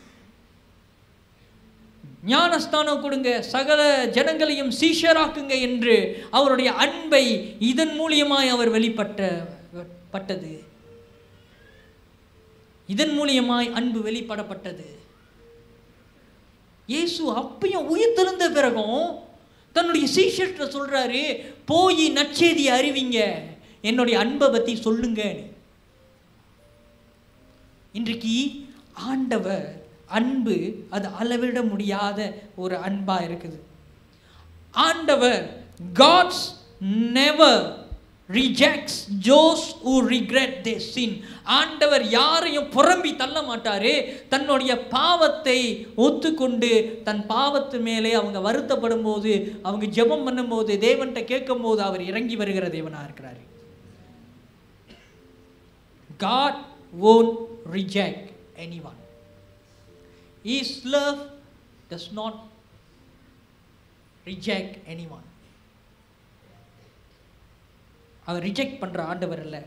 ஞானஸ்தானம் கொடுங்க சகல ஜனங்களையும் சீஷராக்குங்க என்று அவருடைய அன்பை இதன் மூலியமாய் அவர் வெளிப்பட்ட பட்டது இதன் மூலியமாய் அன்பு வெளிப்படப்பட்டது இயேசு அப்பயும் உயிர்த்தெழுந்த பிறகும் தன்னுடைய சீஷர்கிட்ட சொல்றாரு போய் நற்செய்தி அறிவிங்க என்னுடைய அன்பை பத்தி சொல்லுங்க இன்றைக்கு ஆண்டவர் அன்பு அது அளவிட முடியாத ஒரு அன்பா இருக்குது ஆண்டவர் God's never rejects those who regret their sin ஆண்டவர் யாரையும் புறம்பி தள்ள மாட்டாரு தன்னுடைய பாவத்தை ஒத்துக்கொண்டு தன் பாவத்து மேலே அவங்க வருத்தப்படும் போது அவங்க ஜெபம் பண்ணும்போது தேவன்கிட்ட கேட்கும் போது அவர் இறங்கி வருகிற தேவனா இருக்கிறாரு God won't reject anyone. His love does not reject anyone. அவர் ரிஜெக்ட் பண்ற ஆண்டவர் அல்ல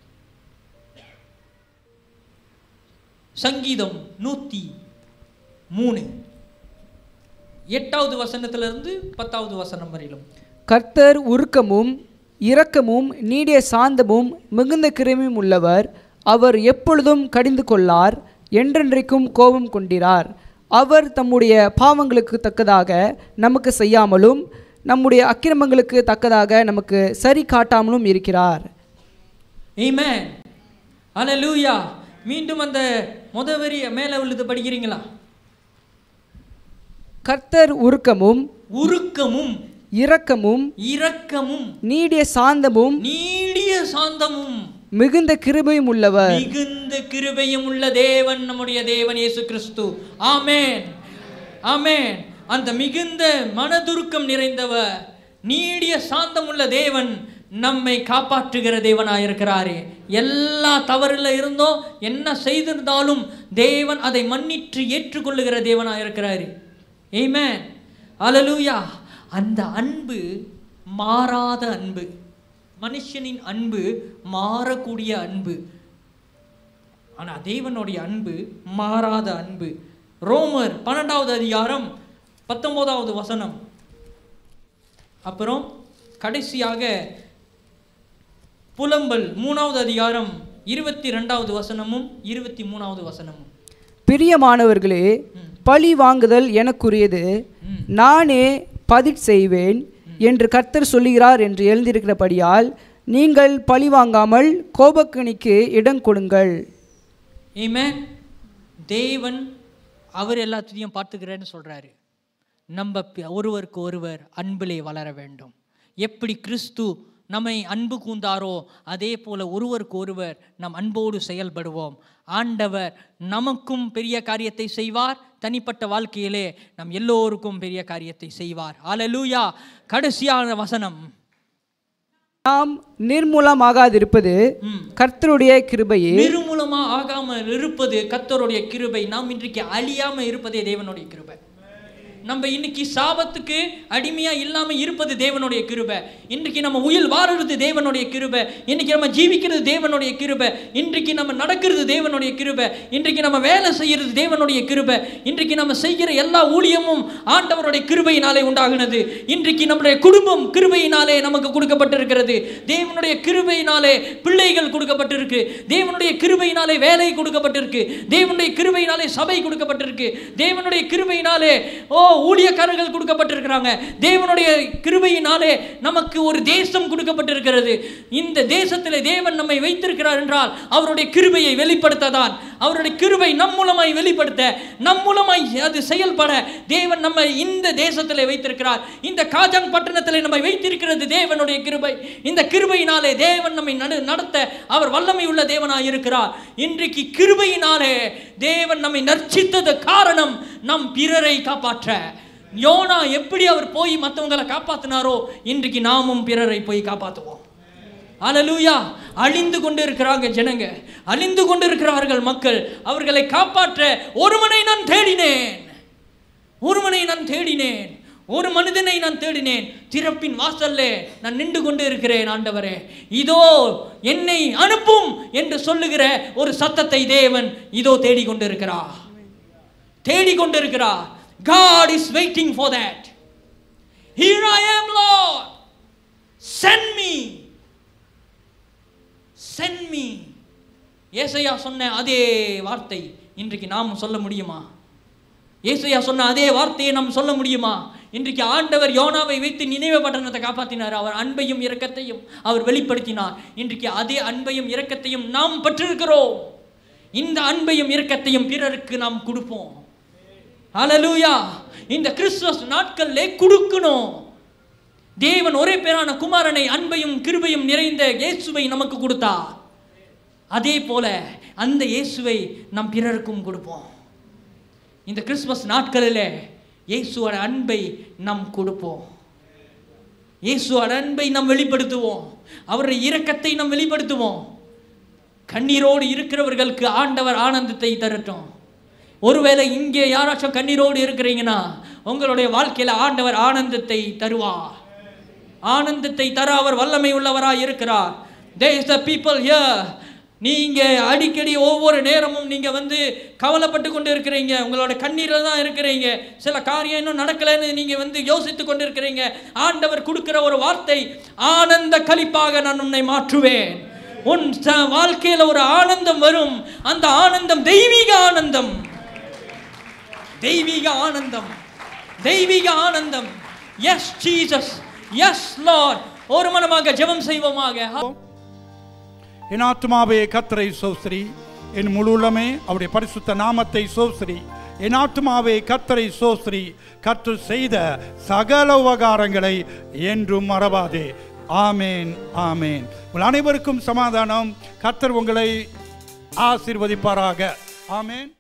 சங்கீதம் நூத்தி மூணு எட்டாவது வசனத்திலிருந்து பத்தாவது வசனம் வரையிலும் கர்த்தர் உருக்கமும் இரக்கமும் நீடிய சாந்தமும் மிகுந்த கிருமியும் உள்ளவர் அவர் எப்பொழுதும் கடிந்து கொள்ளார் என்றென்றைக்கும் கோபம் கொண்டிரார் அவர் தம்முடைய பாவங்களுக்கு தக்கதாக நமக்கு செய்யாமலும் நம்முடைய அக்கிரமங்களுக்கு தக்கதாக நமக்கு சரி காட்டாமலும் இருக்கிறார் Amen. Hallelujah. மீண்டும் அந்த முத வரி மேலே உள்ளது படிக்கிறீங்களா கர்த்தர் உருக்கமும் உருக்கமும் இரக்கமும் இரக்கமும் நீடிய சாந்தமும் நீடிய சாந்தமும் மிகுந்த கிருபையும் உள்ளவர் மிகுந்த கிருபையும் உள்ள தேவன் நம்முடைய தேவன் இயேசு கிறிஸ்து ஆமென் ஆமென் அந்த மிகுந்த மனதுருக்கம் நிறைந்தவர் நீடிய சாந்தம் உள்ள தேவன் நம்மை காப்பாற்றுகிற தேவனாயிருக்கிறாரே எல்லா தவறுல இருந்தோம் என்ன செய்திருந்தாலும் தேவன் அதை மன்னித்து ஏற்றுக்கொள்ளுகிற தேவனாயிருக்கிறாரு ஏமேன் அலலூயா அந்த அன்பு மாறாத அன்பு மனுஷனின் அன்பு மாறக்கூடிய அன்பு ஆனா தேவனுடைய அன்பு மாறாத அன்பு ரோமர் பன்னெண்டாவது அதிகாரம் பத்தொன்பதாவது வசனம் அப்புறம் கடைசியாக புலம்பல் மூணாவது அதிகாரம் இருபத்தி ரெண்டாவது வசனமும் இருபத்தி மூணாவது வசனமும் பிரியமானவர்களே பழி வாங்குதல் எனக்குரியது நானே பதிட் செய்வேன் என்று கர்த்தர் சொல்லுகிறார் என்று எழுந்திருக்கிறபடியால் நீங்கள் பழி வாங்காமல் கோபக்கணிக்கு இடம் கொடுங்கள் Amen. தேவன் அவர் எல்லாத்தையும் பார்த்துக்கிறேன்னு சொல்றாரு நம்ம பி- ஒருவருக்கு ஒருவர் அன்பிலே வளர வேண்டும் எப்படி கிறிஸ்து நம்மை அன்பு கூந்தாரோ அதே போல ஒருவருக்கு ஒருவர் நம் அன்போடு செயல்படுவோம் ஆண்டவர் நமக்கும் பெரிய காரியத்தை செய்வார் தனிப்பட்ட வாழ்க்கையிலே நம் எல்லோருக்கும் பெரிய காரியத்தை செய்வார் அல்லேலூயா கடைசியான வசனம் நாம் நிர்மூலமாகாதிருப்பது கர்த்தருடைய கிருபையே நிர்மூலமா ஆகாமல் இருப்பது கர்த்தருடைய கிருபை நாம் இன்றைக்கு அழியாம இருப்பதே தேவனுடைய கிருபை நம்ம இன்னைக்கு சாபத்துக்கு அடிமையா இல்லாம இருப்பது தேவனுடைய கிருபை இன்றைக்கு நம்ம உயிர் வாழுறது தேவனுடைய கிருபை இன்னைக்கு நம்ம ஜீவிக்கிறது தேவனுடைய கிருபை இன்றைக்கு நம்ம நடக்கிறது தேவனுடைய கிருபை இன்றைக்கு நம்ம வேலை செய்யறது தேவனுடைய கிருபை இன்றைக்கு நம்ம செய்கிற எல்லா ஊழியமும் ஆண்டவருடைய கிருபையினாலே உண்டாகுனது இன்றைக்கு நம்முடைய குடும்பம் கிருபையினாலே நமக்கு கொடுக்கப்பட்டிருக்கிறது தேவனுடைய கிருபையினாலே பிள்ளைகள் கொடுக்கப்பட்டிருக்கு தேவனுடைய கிருபையினாலே வேலை கொடுக்கப்பட்டிருக்கு தேவனுடைய கிருபையினாலே சபை கொடுக்கப்பட்டிருக்கு தேவனுடைய கிருபையினாலே ஓ ஊழியக்காரர்கள் கொடுக்கப்பட்டிருக்கிறாங்க தேவனுடைய கிருபையினாலே நமக்கு ஒரு தேசம் கொடுக்கப்பட்டிருக்கிறது இந்த தேசத்தில் தேவன் நம்மை வைத்திருக்கிறார் என்றால் அவருடைய கிருபையை வெளிப்படுத்ததான் அவருடைய கிருபை நம் மூலமாய் வெளிப்படுத்த நம் மூலமாய் அது செயல்பட தேவன் நம்மை இந்த தேசத்தில் வைத்திருக்கிறார் இந்த காஜாங் பட்டணத்தில் நம்மை வைத்திருக்கிறது தேவனுடைய கிருபை இந்த கிருபையினாலே தேவன் நம்மை நடு நடத்த அவர் வல்லமை உள்ள தேவனாய் இருக்கிறார் இன்றைக்கு கிருபையினாலே தேவன் நம்மை நர்ச்சித்தது காரணம் நம் பிறரை காப்பாற்ற யோனா எப்படி அவர் போய் மற்றவங்களை காப்பாத்தினாரோ இன்றைக்கு நாமும் பிறரை போய் காப்பாற்றுவோம் அலலூயா அழிந்து கொண்டு இருக்கிறாங்க ஜனங்க அழிந்து கொண்டு இருக்கிறார்கள் மக்கள் அவர்களை காப்பாற்ற ஒருவனை நான் தேடினேன் ஒருவனை நான் தேடினேன் ஒரு மனிதனை நான் தேடினேன் திறப்பின் வாசல்லே நான் நின்று கொண்டு இருக்கிறேன் ஆண்டவரே இதோ என்னை அனுப்பும் என்று சொல்லுகிற ஒரு சத்தத்தை தேவன் இதோ தேடிக்கொண்டு இருக்கிறார் தேடிக்கொண்டு இருக்கிறார் God is waiting for that. Here I am, Lord. Send me. Send me. ஏசையா சொன்ன அதே வார்த்தை இன்றைக்கு நாம் சொல்ல முடியுமா ஏசையா சொன்ன அதே வார்த்தையை நாம் சொல்ல முடியுமா இன்றைக்கு ஆண்டவர் யோனாவை வைத்து நினைவு பட்டணத்தை காப்பாற்றினார் அவர் அன்பையும் இரக்கத்தையும் அவர் வெளிப்படுத்தினார் இன்றைக்கு அதே அன்பையும் இரக்கத்தையும் நாம் பெற்றிருக்கிறோம் இந்த அன்பையும் இரக்கத்தையும் பிறருக்கு நாம் கொடுப்போம் ஹalleluya இந்த கிறிஸ்துமஸ் நாட்களிலே கொடுக்கணும் தேவன் ஒரே பேரான குமாரனை அன்பையும் கிருபையும் நிறைந்த இயேசுவை நமக்கு கொடுத்தார் அதே போல அந்த இயேசுவை நம் பிறருக்கும் கொடுப்போம் இந்த கிறிஸ்துமஸ் நாட்களில் இயேசுவோட அன்பை நாம் கொடுப்போம் இயேசுவோட அன்பை நாம் வெளிப்படுத்துவோம் அவருடைய இரக்கத்தை நாம் வெளிப்படுத்துவோம் கண்ணீரோடு இருக்கிறவர்களுக்கு ஆண்டவர் ஆனந்தத்தை தரட்டும் ஒருவேளை இங்கே யாராச்சும் கண்ணீரோடு இருக்கிறீங்கன்னா உங்களுடைய வாழ்க்கையில் ஆண்டவர் ஆனந்தத்தை தருவார் ஆனந்தத்தை தர அவர் வல்லமை உள்ளவராய் இருக்கிறார் there is the people here நீங்க அடிக்கடி ஒவ்வொரு நேரமும் நீங்க வந்து கவலைப்பட்டு கொண்டு இருக்கிறீங்க உங்களோட கண்ணீரில் தான் இருக்கிறீங்க சில காரியம் இன்னும் நடக்கலைன்னு நீங்க வந்து யோசித்து கொண்டு இருக்கிறீங்க ஆண்டவர் கொடுக்கிற ஒரு வார்த்தை ஆனந்த களிப்பாக நான் உன்னை மாற்றுவேன் உன் ச- வாழ்க்கையில ஒரு ஆனந்தம் வரும் அந்த ஆனந்தம் தெய்வீக ஆனந்தம் தெய்வீக ஆனந்தம் தெய்வீக ஆனந்தம் எஸ் ஜீசஸ் எஸ் லார்ட் ஒரு மனமாக ஜெபம் செய்வோமாக என் ஆத்மாவே கத்தரை சோஸ்திரி என் முழு உள்ளமே அவருடைய பரிசுத்த நாமத்தை சோஸ்திரி என் ஆத்மாவே கத்தரை சோஸ்திரி கற்று செய்த சகல உபகாரங்களை என்றும் மறவாதே ஆமேன் ஆமேன் உங்கள் அனைவருக்கும் சமாதானம் கத்தர் உங்களை ஆசீர்வதிப்பாராக ஆமேன்